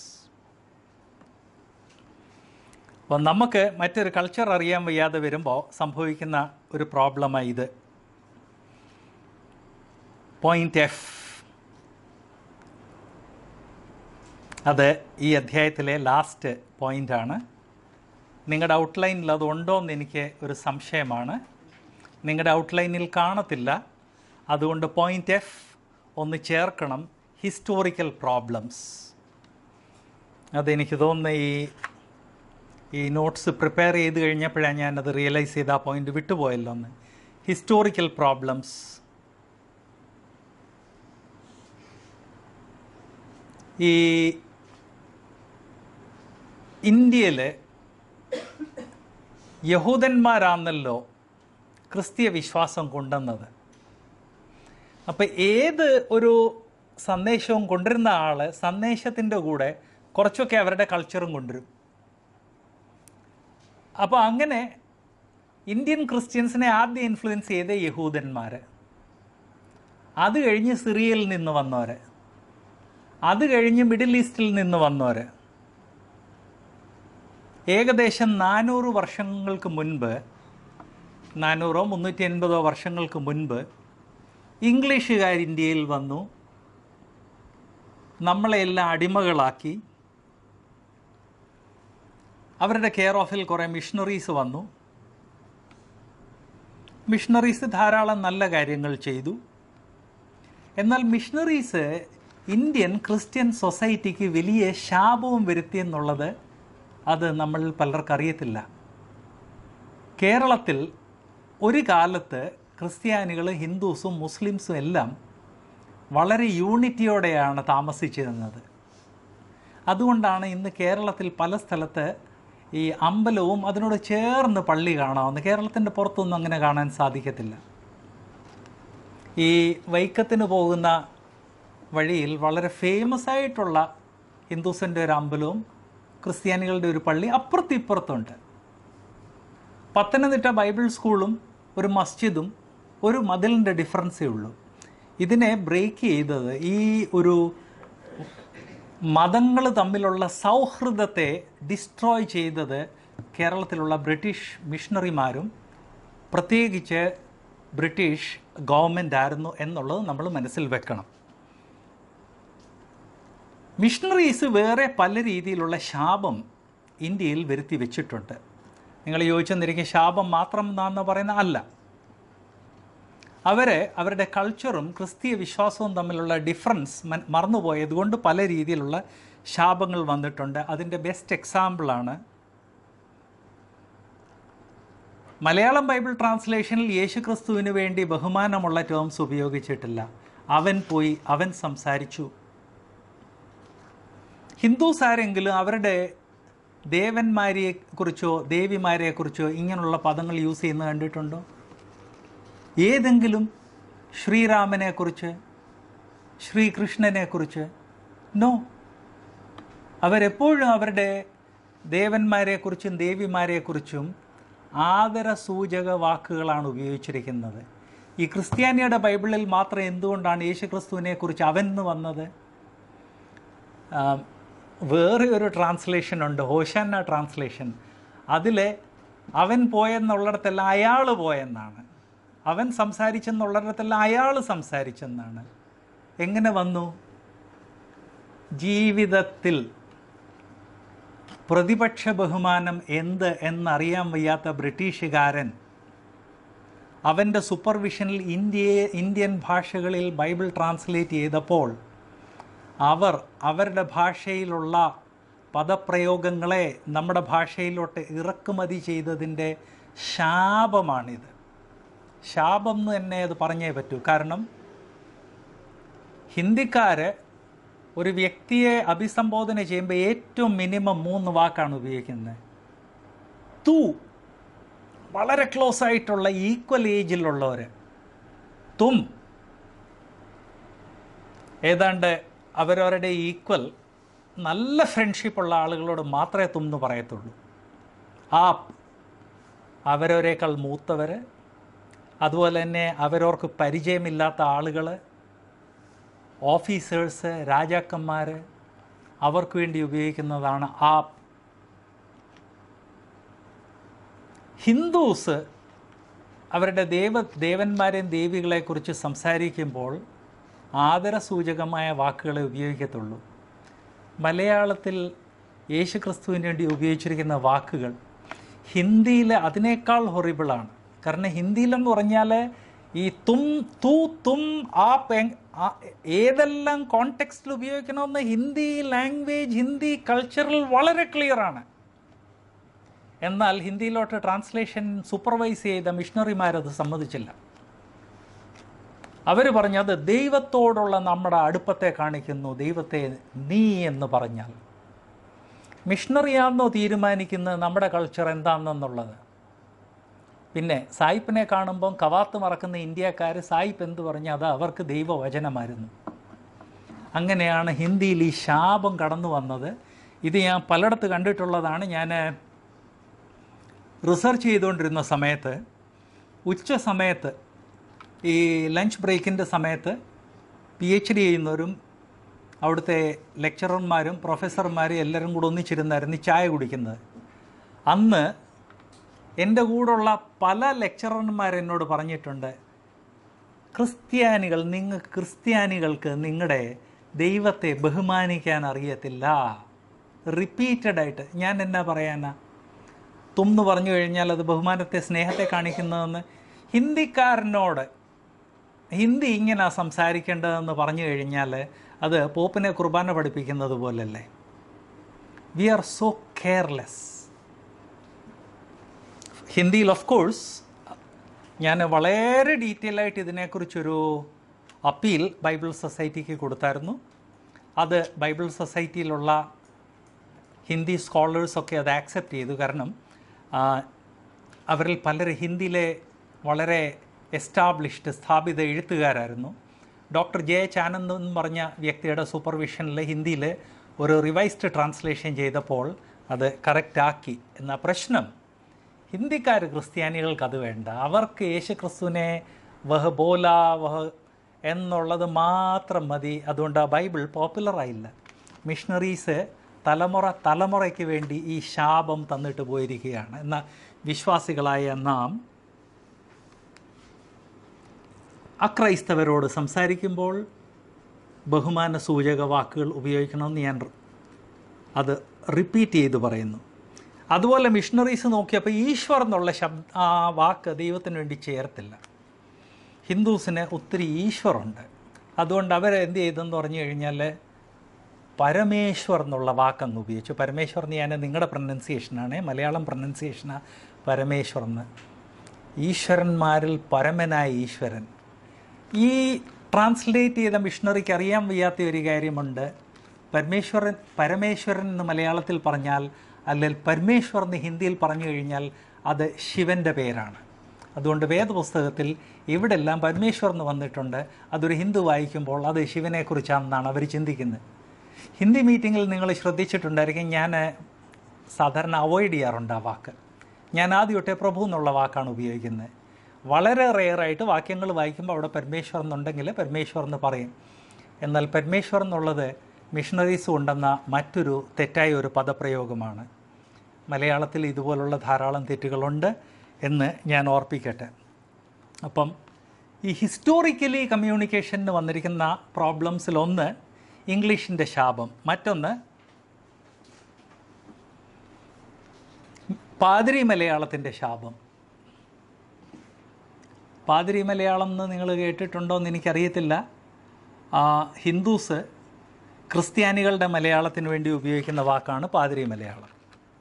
അപ്പോൾ നമുക്ക് മറ്റൊരു കൾച്ചർ അറിയാൻ വയ്യാതെ വരുമ്പോൾ സംഭവിക്കുന്ന ഒരു പ്രോബ്ലമായി ഇത് പോയിന്റ് എഫ് അത് ഈ അധ്യായത്തിലെ ലാസ്റ്റ് പോയിൻ്റാണ് നിങ്ങളുടെ ഔട്ട്ലൈനിൽ അത് ഉണ്ടോ എന്ന് എനിക്ക് ഒരു സംശയമാണ് നിങ്ങളുടെ ഔട്ട്ലൈനിൽ കാണത്തില്ല അതുകൊണ്ട് പോയിന്റ് എഫ് ഒന്ന് ചേർക്കണം ഹിസ്റ്റോറിക്കൽ പ്രോബ്ലംസ് അതെനിക്ക് തോന്നുന്ന ഈ ഈ നോട്ട്സ് പ്രിപ്പയർ ചെയ്ത് കഴിഞ്ഞപ്പോഴാണ് ഞാനത് റിയലൈസ് ചെയ്ത ആ പോയിന്റ് വിട്ടുപോയല്ലോ എന്ന് ഹിസ്റ്റോറിക്കൽ പ്രോബ്ലംസ് ഈ ഇന്ത്യയിൽ യഹൂദന്മാരാണല്ലോ ക്രിസ്തീയ വിശ്വാസം കൊണ്ടുവന്നത് അപ്പം ഏത് ഒരു സന്ദേശവും കൊണ്ടുവരുന്ന ആൾ സന്ദേശത്തിൻ്റെ കൂടെ കുറച്ചൊക്കെ അവരുടെ കൾച്ചറും കൊണ്ടുവരും അപ്പോൾ അങ്ങനെ ഇന്ത്യൻ ക്രിസ്ത്യൻസിനെ ആദ്യം ഇൻഫ്ലുവൻസ് ചെയ്ത യഹൂദന്മാർ അത് കഴിഞ്ഞ് സിറിയയിൽ നിന്ന് വന്നവർ അത് കഴിഞ്ഞ് മിഡിൽ ഈസ്റ്റിൽ നിന്ന് വന്നവർ ഏകദേശം നാനൂറ് വർഷങ്ങൾക്ക് മുൻപ് നാനൂറോ മുന്നൂറ്റി എൺപതോ വർഷങ്ങൾക്ക് മുൻപ് ഇംഗ്ലീഷുകാർ ഇന്ത്യയിൽ വന്നു നമ്മളെല്ലാം അടിമകളാക്കി അവരുടെ കെയർ ഓഫിൽ കുറേ മിഷണറീസ് വന്നു മിഷണറീസ് ധാരാളം നല്ല കാര്യങ്ങൾ ചെയ്തു എന്നാൽ മിഷണറീസ് ഇന്ത്യൻ ക്രിസ്ത്യൻ സൊസൈറ്റിക്ക് വലിയ ശാപവും വരുത്തിയെന്നുള്ളത് അത് നമ്മൾ പലർക്കും അറിയത്തില്ല കേരളത്തിൽ ഒരു കാലത്ത് ക്രിസ്ത്യാനികൾ ഹിന്ദുസും മുസ്ലിംസും എല്ലാം വളരെ യൂണിറ്റിയോടെയാണ് താമസിച്ചിരുന്നത് അതുകൊണ്ടാണ് ഇന്ന് കേരളത്തിൽ പല സ്ഥലത്ത് ഈ അമ്പലവും അതിനോട് ചേർന്ന് പള്ളി കാണാവുന്ന കേരളത്തിൻ്റെ പുറത്തൊന്നും അങ്ങനെ കാണാൻ സാധിക്കത്തില്ല ഈ വൈക്കത്തിന് പോകുന്ന വഴിയിൽ വളരെ ഫേമസ് ആയിട്ടുള്ള ഹിന്ദുസിൻ്റെ ഒരു അമ്പലവും ക്രിസ്ത്യാനികളുടെ ഒരു പള്ളി അപ്പുറത്തും ഇപ്പുറത്തുണ്ട് പത്തനംതിട്ട ബൈബിൾ സ്കൂളും ഒരു മസ്ജിദും ഒരു മതിലിൻ്റെ ഡിഫറൻസേ ഉള്ളൂ ഇതിനെ ബ്രേക്ക് ചെയ്തത് ഈ ഒരു മതങ്ങൾ തമ്മിലുള്ള സൗഹൃദത്തെ ഡിസ്ട്രോയ് ചെയ്തത് കേരളത്തിലുള്ള ബ്രിട്ടീഷ് മിഷണറിമാരും പ്രത്യേകിച്ച് ബ്രിട്ടീഷ് ഗവൺമെൻറ് ആയിരുന്നു എന്നുള്ളത് നമ്മൾ മനസ്സിൽ വെക്കണം മിഷണറീസ് വേറെ പല രീതിയിലുള്ള ശാപം ഇന്ത്യയിൽ വരുത്തി വെച്ചിട്ടുണ്ട് നിങ്ങൾ ചോദിച്ചെന്നിരിക്കും ശാപം മാത്രം എന്നാന്ന് പറയുന്ന അല്ല അവർ അവരുടെ കൾച്ചറും ക്രിസ്തീയ വിശ്വാസവും തമ്മിലുള്ള ഡിഫറൻസ് മൻ മറന്നുപോയതുകൊണ്ട് പല രീതിയിലുള്ള ശാപങ്ങൾ വന്നിട്ടുണ്ട് അതിൻ്റെ ബെസ്റ്റ് എക്സാമ്പിളാണ് മലയാളം ബൈബിൾ ട്രാൻസ്ലേഷനിൽ യേശു ക്രിസ്തുവിന് വേണ്ടി ബഹുമാനമുള്ള ടേംസ് ഉപയോഗിച്ചിട്ടില്ല അവൻ പോയി അവൻ സംസാരിച്ചു ഹിന്ദുസ് ആരെങ്കിലും അവരുടെ ദേവന്മാരെ കുറിച്ചോ ദേവിമാരെ കുറിച്ചോ ഇങ്ങനെയുള്ള പദങ്ങൾ യൂസ് ചെയ്യുന്നത് കണ്ടിട്ടുണ്ടോ ഏതെങ്കിലും ശ്രീരാമനെക്കുറിച്ച് ശ്രീകൃഷ്ണനെക്കുറിച്ച് നോ അവരെപ്പോഴും അവരുടെ ദേവന്മാരെക്കുറിച്ചും ദേവിമാരെക്കുറിച്ചും ആദരസൂചക വാക്കുകളാണ് ഉപയോഗിച്ചിരിക്കുന്നത് ഈ ക്രിസ്ത്യാനിയുടെ ബൈബിളിൽ മാത്രം എന്തുകൊണ്ടാണ് യേശു ക്രിസ്തുവിനെക്കുറിച്ച് അവൻ എന്ന് വന്നത് ആ, വേറെ ഒരു ട്രാൻസ്ലേഷൻ ഉണ്ട് ഹോഷാന ട്രാൻസ്ലേഷൻ അതിൽ അവൻ പോയെന്നുള്ളിടത്തെല്ലാം അയാൾ പോയെന്നാണ് അവൻ സംസാരിച്ചെന്നുള്ളിടത്തെല്ലാം അയാൾ സംസാരിച്ചെന്നാണ് എങ്ങനെ വന്നു ജീവിതത്തിൽ പ്രതിപക്ഷ ബഹുമാനം എന്ത് എന്നറിയാൻ വയ്യാത്ത ബ്രിട്ടീഷുകാരൻ അവൻ്റെ സൂപ്പർവിഷനിൽ ഇന്ത്യയെ ഇന്ത്യൻ ഭാഷകളിൽ ബൈബിൾ ട്രാൻസ്ലേറ്റ് ചെയ്തപ്പോൾ അവർ അവരുടെ ഭാഷയിലുള്ള പദപ്രയോഗങ്ങളെ നമ്മുടെ ഭാഷയിലോട്ട് ഇറക്കുമതി ചെയ്തതിൻ്റെ ശാപമാണിത് ശാപം എന്ന് തന്നെ അത് പറഞ്ഞേ പറ്റൂ കാരണം ഹിന്ദിക്കാർ ഒരു വ്യക്തിയെ അഭിസംബോധന ചെയ്യുമ്പോൾ ഏറ്റവും മിനിമം മൂന്ന് വാക്കാണ് ഉപയോഗിക്കുന്നത് തു വളരെ ക്ലോസ് ആയിട്ടുള്ള ഈക്വൽ ഏജിലുള്ളവർ തും ഏതാണ്ട് അവരവരുടെ ഈക്വൽ നല്ല ഫ്രണ്ട്ഷിപ്പുള്ള ആളുകളോട് മാത്രമേ തും എന്ന് പറയത്തുള്ളൂ ആപ്പ് അവരവരേക്കാൾ മൂത്തവർ അതുപോലെ തന്നെ അവരവർക്ക് പരിചയമില്ലാത്ത ആളുകൾ ഓഫീസേഴ്സ് രാജാക്കന്മാർ അവർക്ക് വേണ്ടി ഉപയോഗിക്കുന്നതാണ് ആപ്പ് ഹിന്ദുസ് അവരുടെ ദേവ ദേവന്മാരെയും ദേവികളെക്കുറിച്ച് സംസാരിക്കുമ്പോൾ ആദരസൂചകമായ വാക്കുകളെ ഉപയോഗിക്കത്തുള്ളൂ മലയാളത്തിൽ യേശുക്രിസ്തുവിന് വേണ്ടി ഉപയോഗിച്ചിരിക്കുന്ന വാക്കുകൾ ഹിന്ദിയിൽ അതിനേക്കാൾ ഹൊറിബിളാണ് കാരണം ഹിന്ദിയിലെന്ന് പറഞ്ഞാൽ ഈ തും തു തും ആപ്പ് എങ്- ആ- ഏതെല്ലാം കോണ്ടെക്സ്റ്റിൽ ഉപയോഗിക്കണമെന്ന് ഹിന്ദി ലാംഗ്വേജ് ഹിന്ദി കൾച്ചറിൽ വളരെ ക്ലിയറാണ് എന്നാൽ ഹിന്ദിയിലോട്ട് ട്രാൻസ്ലേഷൻ സൂപ്പർവൈസ് ചെയ്ത മിഷണറിമാരത് സമ്മതിച്ചില്ല അവർ പറഞ്ഞത് ദൈവത്തോടുള്ള നമ്മുടെ അടുപ്പത്തെ കാണിക്കുന്നു ദൈവത്തെ നീ എന്ന് പറഞ്ഞാൽ മിഷണറിയാണെന്നോ തീരുമാനിക്കുന്നത് നമ്മുടെ കൾച്ചർ എന്താണെന്നുള്ളത് പിന്നെ സായിപ്പിനെ കാണുമ്പം കവാത്ത് മറക്കുന്ന ഇന്ത്യക്കാർ സായിപ്പ് എന്ത് പറഞ്ഞാൽ അത് അവർക്ക് ദൈവവചനമായിരുന്നു അങ്ങനെയാണ് ഹിന്ദിയിൽ ഈ ശാപം കടന്നു വന്നത് ഇത് ഞാൻ പലയിടത്ത് കണ്ടിട്ടുള്ളതാണ് ഞാൻ റിസർച്ച് ചെയ്തുകൊണ്ടിരുന്ന സമയത്ത് ഉച്ച സമയത്ത് ഈ ലഞ്ച് ബ്രേക്കിൻ്റെ സമയത്ത് പി എച്ച് ഡി ചെയ്യുന്നവരും അവിടുത്തെ ലെക്ചറർമാരും പ്രൊഫസർമാരും എല്ലാവരും കൂടെ ഒന്നിച്ചിരുന്നായിരുന്നു ഈ ചായ കുടിക്കുന്നത് അന്ന് എൻ്റെ കൂടെയുള്ള പല ലെക്ചറർമാർ എന്നോട് പറഞ്ഞിട്ടുണ്ട് ക്രിസ്ത്യാനികൾ നിങ്ങൾ ക്രിസ്ത്യാനികൾക്ക് നിങ്ങളുടെ ദൈവത്തെ ബഹുമാനിക്കാൻ അറിയത്തില്ല റിപ്പീറ്റഡായിട്ട് ഞാൻ എന്നാ പറയാനാ തുമ്ന്ന് പറഞ്ഞു കഴിഞ്ഞാൽ അത് ബഹുമാനത്തെ സ്നേഹത്തെ കാണിക്കുന്നതെന്ന് ഹിന്ദിക്കാരനോട് ഹിന്ദി ഇങ്ങനെ സംസാരിക്കേണ്ടതെന്ന് പറഞ്ഞു കഴിഞ്ഞാൽ അത് പോപ്പിനെ കുർബാന പഠിപ്പിക്കുന്നത് പോലല്ലേ വി ആർ സോ കെയർലെസ് ഹിന്ദിയിൽ ഓഫ് കോഴ്സ് ഞാൻ വളരെ ഡീറ്റെയിൽ ആയിട്ട് ഇതിനെക്കുറിച്ചൊരു അപ്പീൽ ബൈബിൾ സൊസൈറ്റിക്ക് കൊടുത്തായിരുന്നു അത് ബൈബിൾ സൊസൈറ്റിയിലുള്ള ഹിന്ദി സ്കോളേഴ്സൊക്കെ അത് ആക്സെപ്റ്റ് ചെയ്തു കാരണം ആ, അവരിൽ പലരും ഹിന്ദിയിലെ വളരെ എസ്റ്റാബ്ലിഷ്ഡ് സ്ഥാപിത എഴുത്തുകാരായിരുന്നു ഡോക്ടർ ജെ എച്ച് ആനന്ദ് എന്ന് പറഞ്ഞ വ്യക്തിയുടെ സൂപ്പർവിഷനിൽ ഹിന്ദിയിൽ ഒരു റിവൈസ്ഡ് ട്രാൻസ്ലേഷൻ ചെയ്തപ്പോൾ അത് കറക്റ്റ് ആക്കി എന്ന പ്രശ്നം ഹിന്ദിക്കാർ ക്രിസ്ത്യാനികൾക്ക് അത് വേണ്ട അവർക്ക് യേശു ക്രിസ്തുവിനെ വഹ് ബോല വഹ് എന്നുള്ളത് മാത്രം മതി അതുകൊണ്ട് ആ ബൈബിൾ പോപ്പുലറായില്ല മിഷണറീസ് തലമുറ തലമുറയ്ക്ക് വേണ്ടി ഈ ശാപം തന്നിട്ട് പോയിരിക്കുകയാണ് എന്നാൽ വിശ്വാസികളായ നാം അക്രൈസ്തവരോട് സംസാരിക്കുമ്പോൾ ബഹുമാന സൂചക വാക്കുകൾ ഉപയോഗിക്കണമെന്ന് ഞാൻ അത് റിപ്പീറ്റ് ചെയ്ത് പറയുന്നു അതുപോലെ മിഷണറീസ് നോക്കിയപ്പോൾ ഈശ്വർ എന്നുള്ള ശബ്ദ ആ വാക്ക് ദൈവത്തിന് വേണ്ടി ചേർത്തില്ല ഹിന്ദുസിന് ഒത്തിരി ഈശ്വറുണ്ട് അതുകൊണ്ട് അവർ എന്ത് ചെയ്തെന്ന് പറഞ്ഞു കഴിഞ്ഞാൽ പരമേശ്വർ എന്നുള്ള വാക്കങ്ങ് ഉപയോഗിച്ചു പരമേശ്വർ എന്ന് ഞാൻ നിങ്ങളുടെ പ്രൊനൗൺസിയേഷനാണ് മലയാളം പ്രൊനൗൺസിയേഷനാണ് പരമേശ്വർ എന്ന് ഈശ്വരന്മാരിൽ പരമനായ ഈശ്വരൻ ഈ ട്രാൻസ്ലേറ്റ് ചെയ്ത മിഷണറിക്ക് അറിയാൻ വയ്യാത്ത ഒരു കാര്യമുണ്ട് പരമേശ്വരൻ പരമേശ്വരൻ എന്ന് മലയാളത്തിൽ പറഞ്ഞാൽ അല്ലെങ്കിൽ പരമേശ്വർ എന്ന് ഹിന്ദിയിൽ പറഞ്ഞു കഴിഞ്ഞാൽ അത് ശിവൻ്റെ പേരാണ് അതുകൊണ്ട് വേദപുസ്തകത്തിൽ ഇവിടെല്ലാം പരമേശ്വർ എന്ന് വന്നിട്ടുണ്ട് അതൊരു ഹിന്ദു വായിക്കുമ്പോൾ അത് ശിവനെക്കുറിച്ചാണെന്നാണ് അവർ ചിന്തിക്കുന്നത് ഹിന്ദി മീറ്റിങ്ങിൽ നിങ്ങൾ ശ്രദ്ധിച്ചിട്ടുണ്ടായിരിക്കും ഞാൻ സാധാരണ അവോയ്ഡ് ചെയ്യാറുണ്ട് ആ വാക്ക് ഞാൻ ആദ്യമൊട്ടെ പ്രഭു എന്നുള്ള വാക്കാണ് ഉപയോഗിക്കുന്നത് വളരെ റെയറായിട്ട് വാക്യങ്ങൾ വായിക്കുമ്പോൾ അവിടെ പരമേശ്വർ എന്നുണ്ടെങ്കിൽ പരമേശ്വർ എന്ന് പറയും എന്നാൽ പരമേശ്വർ എന്നുള്ളത് മിഷണറീസ് കൊണ്ടുവന്ന മറ്റൊരു തെറ്റായ ഒരു പദപ്രയോഗമാണ് മലയാളത്തിൽ ഇതുപോലുള്ള ധാരാളം തെറ്റുകളുണ്ട് എന്ന് ഞാൻ ഓർപ്പിക്കട്ടെ അപ്പം ഈ ഹിസ്റ്റോറിക്കലി കമ്മ്യൂണിക്കേഷന് വന്നിരിക്കുന്ന പ്രോബ്ലംസിലൊന്ന് ഇംഗ്ലീഷിൻ്റെ ശാപം മറ്റൊന്ന് പാതിരി മലയാളത്തിൻ്റെ ശാപം പാതിരി മലയാളം എന്ന് നിങ്ങൾ കേട്ടിട്ടുണ്ടോ എന്ന് എനിക്കറിയത്തില്ല ആ, ഹിന്ദുസ് ക്രിസ്ത്യാനികളുടെ മലയാളത്തിന് വേണ്ടി ഉപയോഗിക്കുന്ന വാക്കാണ് പാതിരി മലയാളം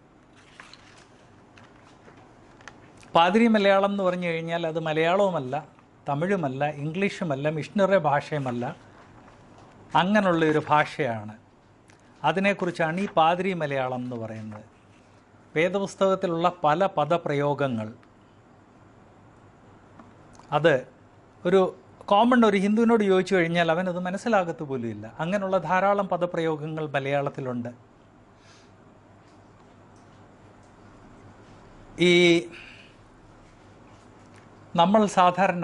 പാതിരി മലയാളം എന്ന് പറഞ്ഞു കഴിഞ്ഞാൽ അത് മലയാളവുമല്ല തമിഴുമല്ല ഇംഗ്ലീഷുമല്ല മിഷണറി ഭാഷയുമല്ല അങ്ങനെയുള്ള ഒരു ഭാഷയാണ് അതിനെക്കുറിച്ചാണ് ഈ പാതിരി മലയാളം എന്ന് പറയുന്നത് വേദപുസ്തകത്തിലുള്ള പല പദപ്രയോഗങ്ങൾ അത് ഒരു കോമൺ ഒരു ഹിന്ദുവിനോട് ചോദിച്ചു കഴിഞ്ഞാൽ അവനത് മനസ്സിലാകത്ത് പോലുമില്ല അങ്ങനെയുള്ള ധാരാളം പദപ്രയോഗങ്ങൾ മലയാളത്തിലുണ്ട് ഈ നമ്മൾ സാധാരണ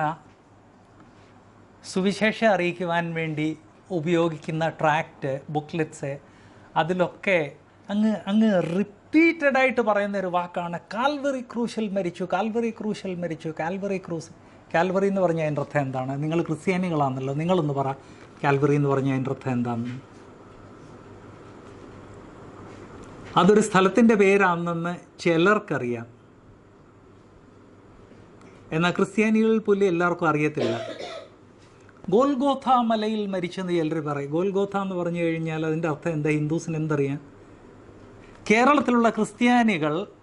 സുവിശേഷം അറിയിക്കുവാൻ വേണ്ടി ഉപയോഗിക്കുന്ന ട്രാക്റ്റ് ബുക്ക്ലെറ്റ്സ് അതിലൊക്കെ അങ്ങ് അങ്ങ് റിപ്പീറ്റഡ് ആയിട്ട് പറയുന്ന ഒരു വാക്കാണ് കാൽവറി ക്രൂശൽ മരിച്ചു കാൽവറി ക്രൂശൽ മരിച്ചു കാൽവറി ക്രൂസ് കാൽവറി എന്ന് പറഞ്ഞാൽ അതിൻ്റെ അർത്ഥം എന്താണ് നിങ്ങൾ ക്രിസ്ത്യാനികളാണല്ലോ നിങ്ങളൊന്ന് പറ കാൽവറി എന്ന് പറഞ്ഞാൽ അതിൻ്റെ അർത്ഥം എന്താണെന്ന് അതൊരു സ്ഥലത്തിൻ്റെ പേരാണെന്ന് ചിലർക്കറിയാം എന്നാൽ ക്രിസ്ത്യാനികളിൽ പോലും എല്ലാവർക്കും അറിയത്തില്ല ഗോൽഗോഥ മലയിൽ മരിച്ചെന്ന് ചിലർ പറയും ഗോൽഗോഥ എന്ന് പറഞ്ഞു കഴിഞ്ഞാൽ അതിൻ്റെ അർത്ഥം എന്താ ഹിന്ദുസിന് എന്തറിയാം കേരളത്തിലുള്ള ക്രിസ്ത്യാനികൾ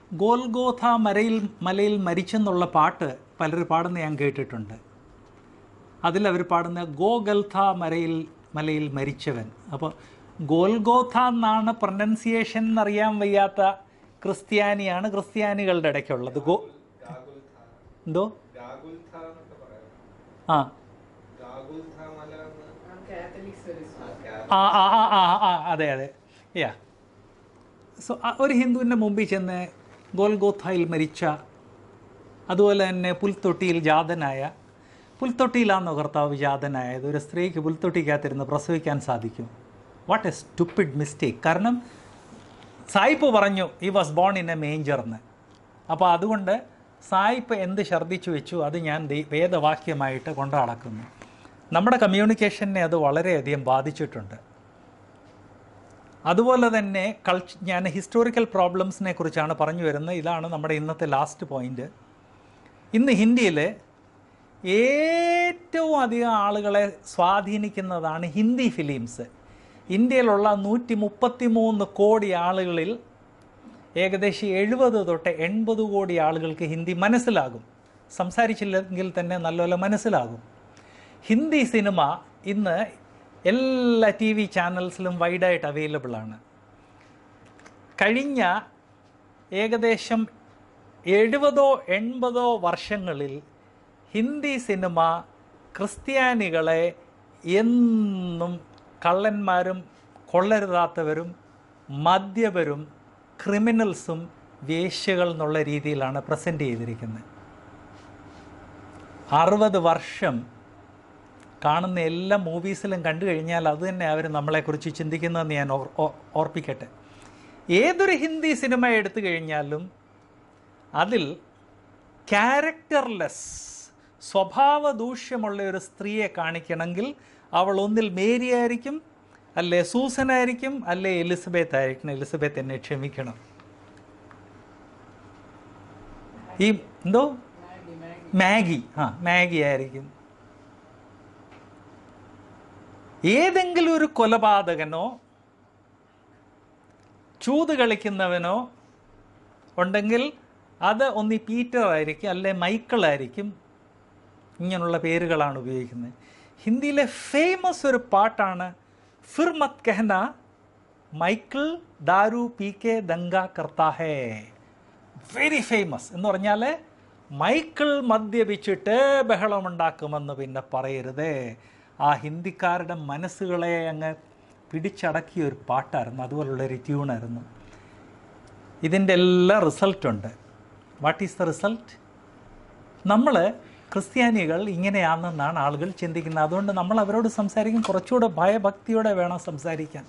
ഗോൽഗോഥ മരയിൽ മലയിൽ മരിച്ചെന്നുള്ള പാട്ട് പലർ പാടുന്ന ഞാൻ കേട്ടിട്ടുണ്ട് അതിലവർ പാടുന്ന ഗോഗൽഥ മരയിൽ മലയിൽ മരിച്ചവൻ അപ്പോൾ ഗോൽഗോഥ എന്നാണ് പ്രൊനൗൺസിയേഷൻ എന്നറിയാൻ വയ്യാത്ത ക്രിസ്ത്യാനിയാണ് ക്രിസ്ത്യാനികളുടെ ഇടയ്ക്കുള്ളത് ഗോ എന്തോ ഗാഗുൽഥ എന്നൊക്കെ പറയാം ആ ഗാഗുൽഥ മല എന്ന് കാത്തലിക്സ് ഒരു ആ ആ ആ ആ ആ അതെ അതെ യാ സോ ഒരു ഹിന്ദുവിൻ്റെ മുമ്പിൽ ചെന്ന് ഗോൽഗോഥായിൽ മരിച്ച അതുപോലെ തന്നെ പുൽത്തൊട്ടിയിൽ ജാതനായ പുൽത്തൊട്ടിയിലാണോ കർത്താവ് ജാതനായത് ഒരു സ്ത്രീക്ക് പുൽത്തൊട്ടിക്കകത്തിരുന്ന് പ്രസവിക്കാൻ സാധിക്കും വാട്ട് എ സ്റ്റുപ്പിഡ് മിസ്റ്റേക്ക് കാരണം സായിപ്പ് പറഞ്ഞു he was born in a manger എന്ന് അപ്പോൾ അതുകൊണ്ട് സായിപ്പ് എന്ത് ഛർദ്ദിച്ചു വെച്ചു അത് ഞാൻ ദൈ- വേദവാക്യമായിട്ട് കൊണ്ടു നടക്കുന്നു നമ്മുടെ കമ്മ്യൂണിക്കേഷനെ അത് വളരെയധികം ബാധിച്ചിട്ടുണ്ട് അതുപോലെ തന്നെ കൾച്ച് ഞാൻ ഹിസ്റ്റോറിക്കൽ പ്രോബ്ലംസിനെ കുറിച്ചാണ് പറഞ്ഞു വരുന്നത് ഇതാണ് നമ്മുടെ ഇന്നത്തെ ലാസ്റ്റ് പോയിന്റ് ഇന്ന് ഹിന്ദിയിൽ ഏറ്റവും അധികം ആളുകളെ സ്വാധീനിക്കുന്നതാണ് ഹിന്ദി ഫിലിംസ് ഇന്ത്യയിലുള്ള നൂറ്റി മുപ്പത്തി മൂന്ന് കോടി ആളുകളിൽ ഏകദേശം എഴുപത് തൊട്ട് എൺപത് കോടി ആളുകൾക്ക് ഹിന്ദി മനസ്സിലാകും സംസാരിച്ചില്ലെങ്കിൽ തന്നെ നല്ലപോലെ മനസ്സിലാകും ഹിന്ദി സിനിമ ഇന്ന് എല്ലാ ടി വി ചാനൽസിലും വൈഡായിട്ട് അവൈലബിൾ ആണ് കഴിഞ്ഞ ഏകദേശം എഴുപതോ എൺപതോ വർഷങ്ങളിൽ ഹിന്ദി സിനിമ ക്രിസ്ത്യാനികളെ എന്നും കള്ളന്മാരും കൊള്ളരുതാത്തവരും മദ്യപരും ക്രിമിനൽസും വേശ്യകൾ എന്നുള്ള രീതിയിലാണ് പ്രസൻറ്റ് ചെയ്തിരിക്കുന്നത് അറുപത് വർഷം കാണുന്ന എല്ലാ മൂവീസിലും കണ്ടു കഴിഞ്ഞാൽ അത് തന്നെ അവർ നമ്മളെക്കുറിച്ച് ചിന്തിക്കുന്നതെന്ന് ഞാൻ ഓർ- ഓ- ഓർപ്പിക്കട്ടെ ഏതൊരു ഹിന്ദി സിനിമ എടുത്തു കഴിഞ്ഞാലും അതിൽ ക്യാരക്ടർലെസ് സ്വഭാവ ദൂഷ്യമുള്ള ഒരു സ്ത്രീയെ കാണിക്കണമെങ്കിൽ അവൾ ഒന്നിൽ മേരി ആയിരിക്കും അല്ലെ സൂസൻ ആയിരിക്കും അല്ലെ എലിസബത്ത് ആയിരിക്കണം എലിസബത്ത് എന്നെ ക്ഷമിക്കണം ഈ എന്തോ മാഗി മാഗി മാഗി ആ മാഗി ആയിരിക്കും ഏതെങ്കിലും ഒരു കൊലപാതകനോ ചൂത് കളിക്കുന്നവനോ ഉണ്ടെങ്കിൽ അത് ഒന്നി പീറ്റർ ആയിരിക്കും അല്ലെ മൈക്കിൾ ആയിരിക്കും ഇങ്ങനെയുള്ള പേരുകളാണ് ഉപയോഗിക്കുന്നത് ഹിന്ദിയിലെ ഫേമസ് ഒരു പാട്ടാണ് ഫിർ മത് കഹന മൈക്കിൾ ദാരു പി കെ ദംഗ കർത്താ ഹേ വെരി ഫേമസ് എന്ന് പറഞ്ഞാൽ മൈക്കിൾ മദ്യപിച്ചിട്ട് ബഹളമുണ്ടാക്കുമെന്ന് പിന്നെ പറയരുതേ ആ ഹിന്ദിക്കാരുടെ മനസ്സുകളെ അങ്ങ് പിടിച്ചടക്കിയ ഒരു പാട്ടായിരുന്നു അതുപോലുള്ളൊരു ട്യൂണായിരുന്നു ഇതിൻ്റെ എല്ലാ റിസൾട്ടുണ്ട് വാട്ട് ഈസ് ദ റിസൾട്ട് നമ്മൾ ക്രിസ്ത്യാനികൾ ഇങ്ങനെയാണെന്നാണ് ആളുകൾ ചിന്തിക്കുന്നത് അതുകൊണ്ട് നമ്മൾ അവരോട് സംസാരിക്കും കുറച്ചുകൂടെ ഭയഭക്തിയോടെ വേണം സംസാരിക്കാൻ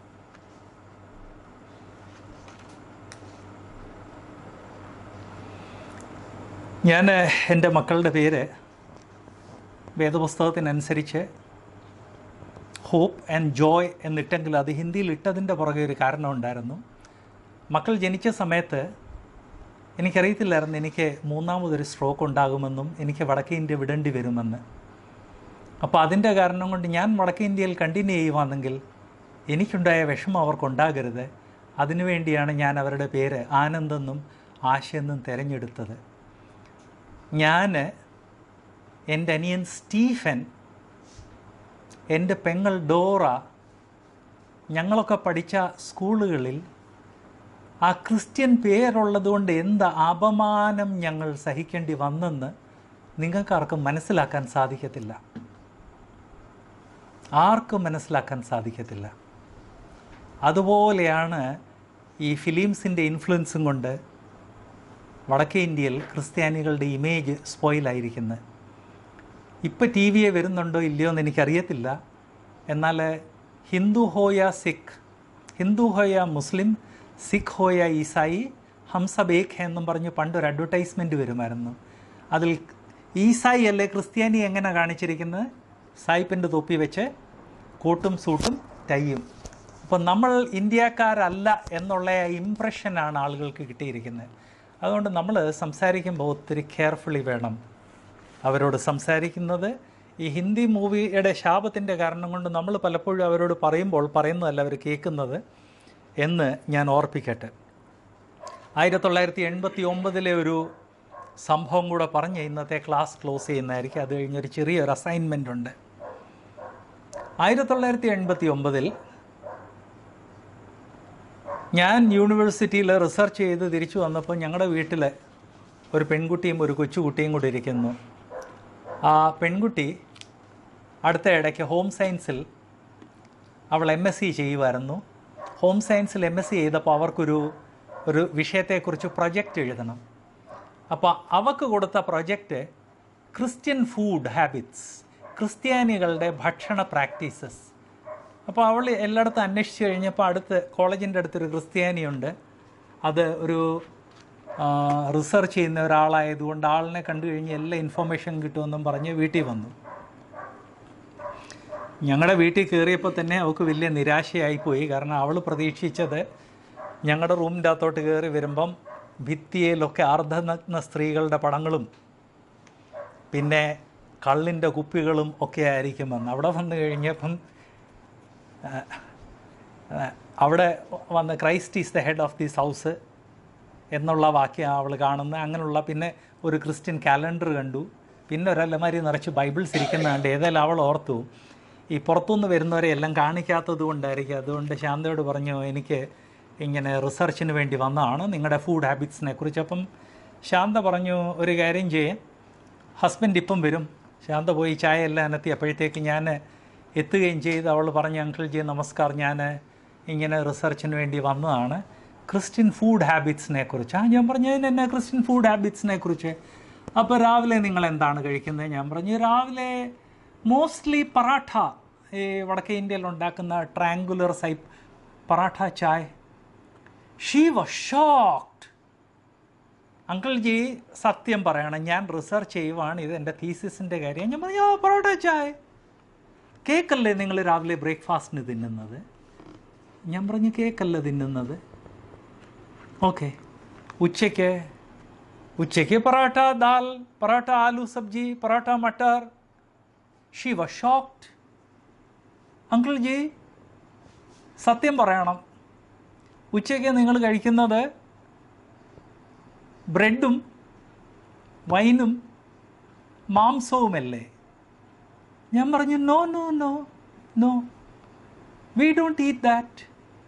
ഞാൻ എൻ്റെ മക്കളുടെ പേര് വേദപുസ്തകത്തിനനുസരിച്ച് ഹോപ്പ് ആൻഡ് ജോയ് എന്നിട്ടെങ്കിൽ അത് ഹിന്ദിയിൽ ഇട്ടതിൻ്റെ പുറകെ ഒരു കാരണമുണ്ടായിരുന്നു മക്കൾ ജനിച്ച സമയത്ത് എനിക്കറിയത്തില്ലായിരുന്നു എനിക്ക് മൂന്നാമതൊരു സ്ട്രോക്ക് ഉണ്ടാകുമെന്നും എനിക്ക് വടക്കേ ഇന്ത്യ വിടേണ്ടി വരുമെന്ന് അപ്പോൾ അതിൻ്റെ കാരണം കൊണ്ട് ഞാൻ വടക്കേ ഇന്ത്യയിൽ കണ്ടിന്യൂ ചെയ്യുവാണെങ്കിൽ എനിക്കുണ്ടായ വിഷമം അവർക്കുണ്ടാകരുത് അതിനുവേണ്ടിയാണ് ഞാൻ അവരുടെ പേര് ആനന്ദെന്നും ആശയെന്നും തിരഞ്ഞെടുത്തത് ഞാൻ എൻ്റെ അനിയൻ സ്റ്റീഫൻ എൻ്റെ പെങ്ങൾ ഡോറ ഞങ്ങളൊക്കെ പഠിച്ച സ്കൂളുകളിൽ ആ ക്രിസ്ത്യൻ പേരുള്ളതുകൊണ്ട് എന്ത് അപമാനം ഞങ്ങൾ സഹിക്കേണ്ടി വന്നെന്ന് നിങ്ങൾക്കാർക്കും മനസ്സിലാക്കാൻ സാധിക്കത്തില്ല ആർക്കും മനസ്സിലാക്കാൻ സാധിക്കത്തില്ല അതുപോലെയാണ് ഈ ഫിലിംസിൻ്റെ ഇൻഫ്ലുവൻസും കൊണ്ട് വടക്കേ ഇന്ത്യയിൽ ക്രിസ്ത്യാനികളുടെ ഇമേജ് സ്പോയിലായിരിക്കുന്നത് ഇപ്പോൾ ടി വിയെ വരുന്നുണ്ടോ ഇല്ലയോ എന്ന് എനിക്കറിയത്തില്ല എന്നാൽ ഹിന്ദു ഹോയ സിഖ് ഹിന്ദു ഹോയ മുസ്ലിം സിഖ് ഹോയ ഈസായി ഹംസബ് ഏക് ഹെ എന്നും പറഞ്ഞ് പണ്ടൊരു അഡ്വർടൈസ്മെൻറ്റ് വരുമായിരുന്നു അതിൽ ഈസായി അല്ലേ ക്രിസ്ത്യാനി എങ്ങനെ കാണിച്ചിരിക്കുന്നത് സായിപ്പിൻ്റെ തൊപ്പി വെച്ച് കോട്ടും സൂട്ടും ടൈയും അപ്പോൾ നമ്മൾ ഇന്ത്യക്കാരല്ല എന്നുള്ള ഇമ്പ്രഷനാണ് ആളുകൾക്ക് കിട്ടിയിരിക്കുന്നത് അതുകൊണ്ട് നമ്മൾ സംസാരിക്കുമ്പോൾ ഒത്തിരി കെയർഫുള്ളി വേണം അവരോട് സംസാരിക്കുന്നത് ഈ ഹിന്ദി മൂവിയുടെ ശാപത്തിൻ്റെ കാരണം കൊണ്ട് നമ്മൾ പലപ്പോഴും അവരോട് പറയുമ്പോൾ പറയുന്നതല്ല അവർ കേൾക്കുന്നത് എന്ന് ഞാൻ ഓർപ്പിക്കട്ടെ ആയിരത്തി തൊള്ളായിരത്തി എൺപത്തി ഒമ്പതിലെ ഒരു സംഭവം കൂടെ പറഞ്ഞ് ഇന്നത്തെ ക്ലാസ് ക്ലോസ് ചെയ്യുന്നതായിരിക്കും അത് കഴിഞ്ഞൊരു ചെറിയൊരു അസൈൻമെൻ്റ് ഉണ്ട് ആയിരത്തി തൊള്ളായിരത്തി എൺപത്തി ഒമ്പതിൽ ഞാൻ യൂണിവേഴ്സിറ്റിയിൽ റിസർച്ച് ചെയ്ത് തിരിച്ചു വന്നപ്പോൾ ഞങ്ങളുടെ വീട്ടിൽ ഒരു പെൺകുട്ടിയും ഒരു കൊച്ചുകുട്ടിയും കൂടി ഇരിക്കുന്നു ആ പെൺകുട്ടി അടുത്ത ഇടയ്ക്ക് ഹോം സയൻസിൽ അവൾ എം എസ് സി ചെയ്യുമായിരുന്നു ഹോം സയൻസിൽ എം എസ് സി ചെയ്തപ്പോൾ അവർക്കൊരു ഒരു വിഷയത്തെക്കുറിച്ച് പ്രൊജക്റ്റ് എഴുതണം അപ്പോൾ അവക്ക് കൊടുത്ത പ്രൊജക്റ്റ് ക്രിസ്ത്യൻ ഫുഡ് ഹാബിറ്റ്സ് ക്രിസ്ത്യാനികളുടെ ഭക്ഷണ പ്രാക്ടീസസ് അപ്പോൾ അവൾ എല്ലായിടത്തും അന്വേഷിച്ച് കഴിഞ്ഞപ്പോൾ അടുത്ത് കോളേജിൻ്റെ അടുത്തൊരു ക്രിസ്ത്യാനിയുണ്ട് അത് ഒരു റിസർച്ച് ചെയ്യുന്ന ഒരാളായതുകൊണ്ട് ആളിനെ കണ്ടു കഴിഞ്ഞ് എല്ലാ ഇൻഫർമേഷൻ കിട്ടുമെന്നും പറഞ്ഞ് വീട്ടിൽ വന്നു ഞങ്ങളുടെ വീട്ടിൽ കയറിയപ്പോൾ തന്നെ അവൾക്ക് വലിയ നിരാശയായിപ്പോയി കാരണം അവൾ പ്രതീക്ഷിച്ചത് ഞങ്ങളുടെ റൂമിൻ്റെ അകത്തോട്ട് കയറി വരുമ്പം ഭിത്തിയിലൊക്കെ അർദ്ധനഗ്ന സ്ത്രീകളുടെ പടങ്ങളും പിന്നെ കള്ളിൻ്റെ കുപ്പികളും ഒക്കെ ആയിരിക്കും വന്ന് അവിടെ വന്നു കഴിഞ്ഞപ്പം ആ, ആ, അവിടെ വന്ന് Christ is the head of this house എന്നുള്ള വാക്യം അവൾ കാണുന്നത് അങ്ങനെയുള്ള പിന്നെ ഒരു ക്രിസ്ത്യൻ കാലണ്ടർ കണ്ടു പിന്നെ ഒരലമാരി നിറച്ച് ബൈബിൾസ് ഇരിക്കുന്ന കണ്ട് ഏതായാലും അവൾ ഓർത്തു ഈ പുറത്തുനിന്ന് വരുന്നവരെ എല്ലാം കാണിക്കാത്തത് കൊണ്ടായിരിക്കും അതുകൊണ്ട് ശാന്തയോട് പറഞ്ഞു എനിക്ക് ഇങ്ങനെ റിസർച്ചിന് വേണ്ടി വന്നതാണ് നിങ്ങളുടെ ഫുഡ് ഹാബിറ്റ്സിനെ കുറിച്ച് അപ്പം ശാന്ത പറഞ്ഞു ഒരു കാര്യം ചെയ്യേ ഹസ്ബൻഡ് ഇപ്പം വരും ശാന്ത പോയി ചായ എല്ലാം അനത്തി അപ്പോഴത്തേക്ക് ഞാൻ എത്തുകയും ചെയ്ത് അവൾ പറഞ്ഞു അങ്കിൾ ജി നമസ്കാർ ഞാൻ ഇങ്ങനെ റിസർച്ചിന് വേണ്ടി വന്നതാണ് ക്രിസ്ത്യൻ ഫുഡ് ഹാബിറ്റ്സിനെ കുറിച്ച് ആ ഞാൻ പറഞ്ഞു അതിനെന്നാ ക്രിസ്ത്യൻ ഫുഡ് ഹാബിറ്റ്സിനെ കുറിച്ച് അപ്പോൾ രാവിലെ നിങ്ങൾ എന്താണ് കഴിക്കുന്നത് ഞാൻ പറഞ്ഞു രാവിലെ മോസ്റ്റ്ലി പറാഠ ഈ വടക്കേ ഇന്ത്യയിൽ ഉണ്ടാക്കുന്ന ട്രാങ്കുലർ സൈപ്പ് paratha chai she was shocked uncle ji സത്യം പറയണം ഞാൻ റിസർച്ച് ചെയ്യുവാണ് ഇത് എൻ്റെ തീസിസിൻ്റെ കാര്യം ഞാൻ പറഞ്ഞു ആ പൊറോട്ട ചായ കേക്കല്ലേ നിങ്ങൾ രാവിലെ ബ്രേക്ക്ഫാസ്റ്റിന് തിന്നുന്നത് ഞാൻ പറഞ്ഞു കേക്കല്ല തിന്നുന്നത് ഓക്കെ ഉച്ചയ്ക്ക് ഉച്ചയ്ക്ക് പൊറോട്ട ദാൽ പൊറോട്ട ആലു സബ്ജി പൊറോട്ട മട്ടർ she was shocked uncle ji സത്യം പറയണം ഉച്ചയ്ക്ക് നിങ്ങൾ കഴിക്കുന്നത് ബ്രെഡും വൈനും മാംസവുമല്ലേ ഞാൻ പറഞ്ഞു no no no no we don't eat that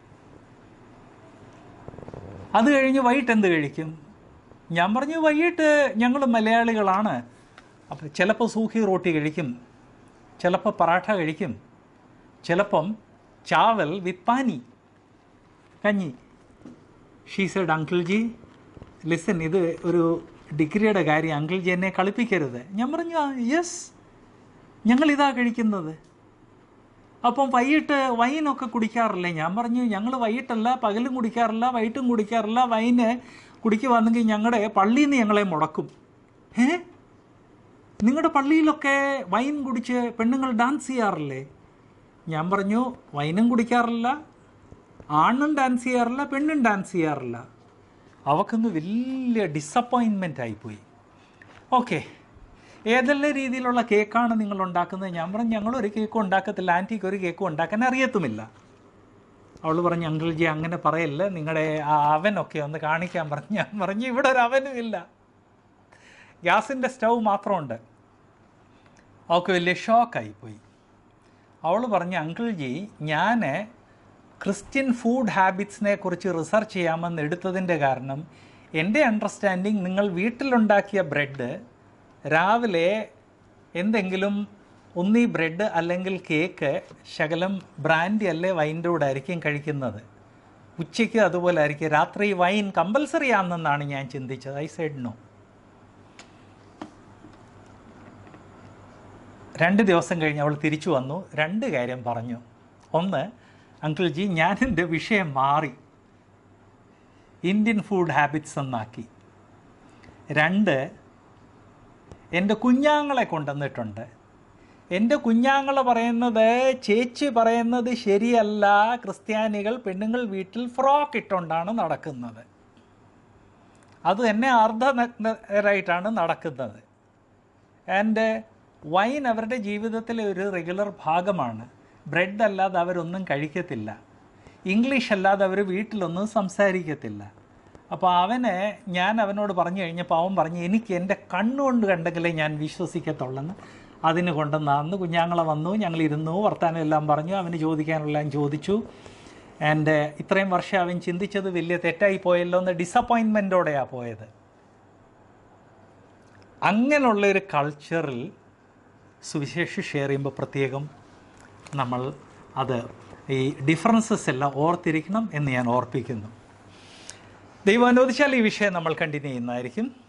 അത് കഴിഞ്ഞ് വൈകിട്ട് എന്ത് കഴിക്കും ഞാൻ പറഞ്ഞു വൈകിട്ട് ഞങ്ങൾ മലയാളികളാണ് അപ്പോൾ ചിലപ്പോൾ സൂഖി റോട്ടി കഴിക്കും ചിലപ്പോൾ പറാഠ കഴിക്കും ചിലപ്പം ചാവൽ വിത്ത് പാനി കഞ്ഞി she said uncle ji listen ഇത് ഒരു ഡിഗ്രിയുടെ കാര്യം അങ്കിൾ ജി എന്നെ കളിപ്പിക്കരുത് ഞാൻ പറഞ്ഞു യെസ് ഞങ്ങൾ ഇതാ കഴിക്കുന്നത് അപ്പം വൈകിട്ട് വൈനൊക്കെ കുടിക്കാറില്ലേ ഞാൻ പറഞ്ഞു ഞങ്ങൾ വൈകിട്ടല്ല പകലും കുടിക്കാറില്ല വൈകിട്ടും കുടിക്കാറില്ല വൈന് കുടിക്കുവാണെങ്കിൽ ഞങ്ങളുടെ പള്ളിയിൽ നിന്ന് ഞങ്ങളെ മുടക്കും ഏ നിങ്ങളുടെ പള്ളിയിലൊക്കെ വൈൻ കുടിച്ച് പെണ്ണുങ്ങൾ ഡാൻസ് ചെയ്യാറില്ലേ ഞാൻ പറഞ്ഞു വൈനും കുടിക്കാറില്ല ആണും ഡാൻസ് ചെയ്യാറില്ല പെണ്ണും ഡാൻസ് ചെയ്യാറില്ല അവൾക്കങ്ങ് വലിയ ഡിസപ്പോയിൻമെൻ്റ് ആയിപ്പോയി ഓക്കെ ഏതെല്ലാം രീതിയിലുള്ള കേക്കാണ് നിങ്ങൾ ഉണ്ടാക്കുന്നത് ഞാൻ പറഞ്ഞു ഞങ്ങളൊരു കേക്കും ഉണ്ടാക്കത്തില്ല ആൻറ്റിക്ക് ഒരു കേക്കും ഉണ്ടാക്കാൻ അറിയത്തുമില്ല അവൾ പറഞ്ഞു അങ്കിൾ ജി അങ്ങനെ പറയല്ല നിങ്ങളുടെ ആ അവനൊക്കെ ഒന്ന് കാണിക്കാൻ പറഞ്ഞു ഞാൻ പറഞ്ഞു ഇവിടെ ഒരു അവനും ഇല്ല ഗ്യാസിൻ്റെ സ്റ്റൗ മാത്രമുണ്ട് അവൾക്ക് വലിയ ഷോക്കായിപ്പോയി അവൾ പറഞ്ഞു അങ്കിൾ ജി ഞാൻ ക്രിസ്ത്യൻ ഫുഡ് ഹാബിറ്റ്സിനെ കുറിച്ച് റിസർച്ച് ചെയ്യാമെന്ന് എടുത്തതിൻ്റെ കാരണം എൻ്റെ അണ്ടർസ്റ്റാൻഡിങ് നിങ്ങൾ വീട്ടിലുണ്ടാക്കിയ ബ്രെഡ് രാവിലെ എന്തെങ്കിലും ഒന്നീ ബ്രെഡ് അല്ലെങ്കിൽ കേക്ക് ശകലം ബ്രാൻഡി അല്ലേ വൈൻ്റെ കൂടെ ആയിരിക്കും കഴിക്കുന്നത് ഉച്ചയ്ക്ക് അതുപോലെ ആയിരിക്കും രാത്രി വൈൻ കമ്പൽസറി ആണെന്നാണ് ഞാൻ ചിന്തിച്ചത് ഐ സൈഡ് നോ രണ്ട് ദിവസം കഴിഞ്ഞ് അവൾ തിരിച്ചു വന്നു രണ്ട് കാര്യം പറഞ്ഞു ഒന്ന് അങ്കിൾ ജി ഞാൻ എൻ്റെ വിഷയം മാറി ഇന്ത്യൻ ഫുഡ് ഹാബിറ്റ്സ് എന്നാക്കി രണ്ട് എൻ്റെ കുഞ്ഞാങ്ങളെ കൊണ്ടുവന്നിട്ടുണ്ട് എൻ്റെ കുഞ്ഞാങ്ങളെ പറയുന്നത് ചേച്ചി പറയുന്നത് ശരിയല്ല ക്രിസ്ത്യാനികൾ പെണ്ണുങ്ങൾ വീട്ടിൽ ഫ്രോക്ക് ഇട്ടുകൊണ്ടാണ് നടക്കുന്നത് അത് തന്നെ അർദ്ധനഗ്നരായിട്ടാണ് നടക്കുന്നത് ആൻഡ് വൈൻ അവരുടെ ജീവിതത്തിലെ ഒരു റെഗുലർ ഭാഗമാണ് ബ്രെഡ് അല്ലാതെ അവരൊന്നും കഴിക്കത്തില്ല ഇംഗ്ലീഷ് അല്ലാതെ അവർ വീട്ടിലൊന്നും സംസാരിക്കത്തില്ല അപ്പോൾ അവനെ ഞാൻ അവനോട് പറഞ്ഞു കഴിഞ്ഞപ്പോൾ അവൻ പറഞ്ഞു എനിക്ക് എൻ്റെ കണ്ണുകൊണ്ട് കണ്ടെങ്കിലേ ഞാൻ വിശ്വസിക്കത്തുള്ളെന്ന് അതിന് കൊണ്ടുവന്ന് അന്ന് കുഞ്ഞാങ്ങളെ വന്നു ഞങ്ങൾ ഇരുന്നു വർത്താനം എല്ലാം പറഞ്ഞു അവന് ചോദിക്കാനെല്ലാം ചോദിച്ചു ആൻഡ് ഇത്രയും വർഷം അവൻ ചിന്തിച്ചത് വലിയ തെറ്റായി പോയല്ലോ എന്ന് ഡിസപ്പോയിൻമെൻറ്റോടെയാണ് പോയത് അങ്ങനെയുള്ള ഒരു കൾച്ചറിൽ സുവിശേഷം ഷെയർ ചെയ്യുമ്പോൾ പ്രത്യേകം നമ്മൾ അത് ഈ ഡിഫറൻസസ് എല്ലാം ഓർത്തിരിക്കണം എന്ന് ഞാൻ ഓർപ്പിക്കുന്നു ദൈവം അനുവദിച്ചാൽ ഈ വിഷയം നമ്മൾ കണ്ടിന്യൂ ചെയ്യുന്നതായിരിക്കും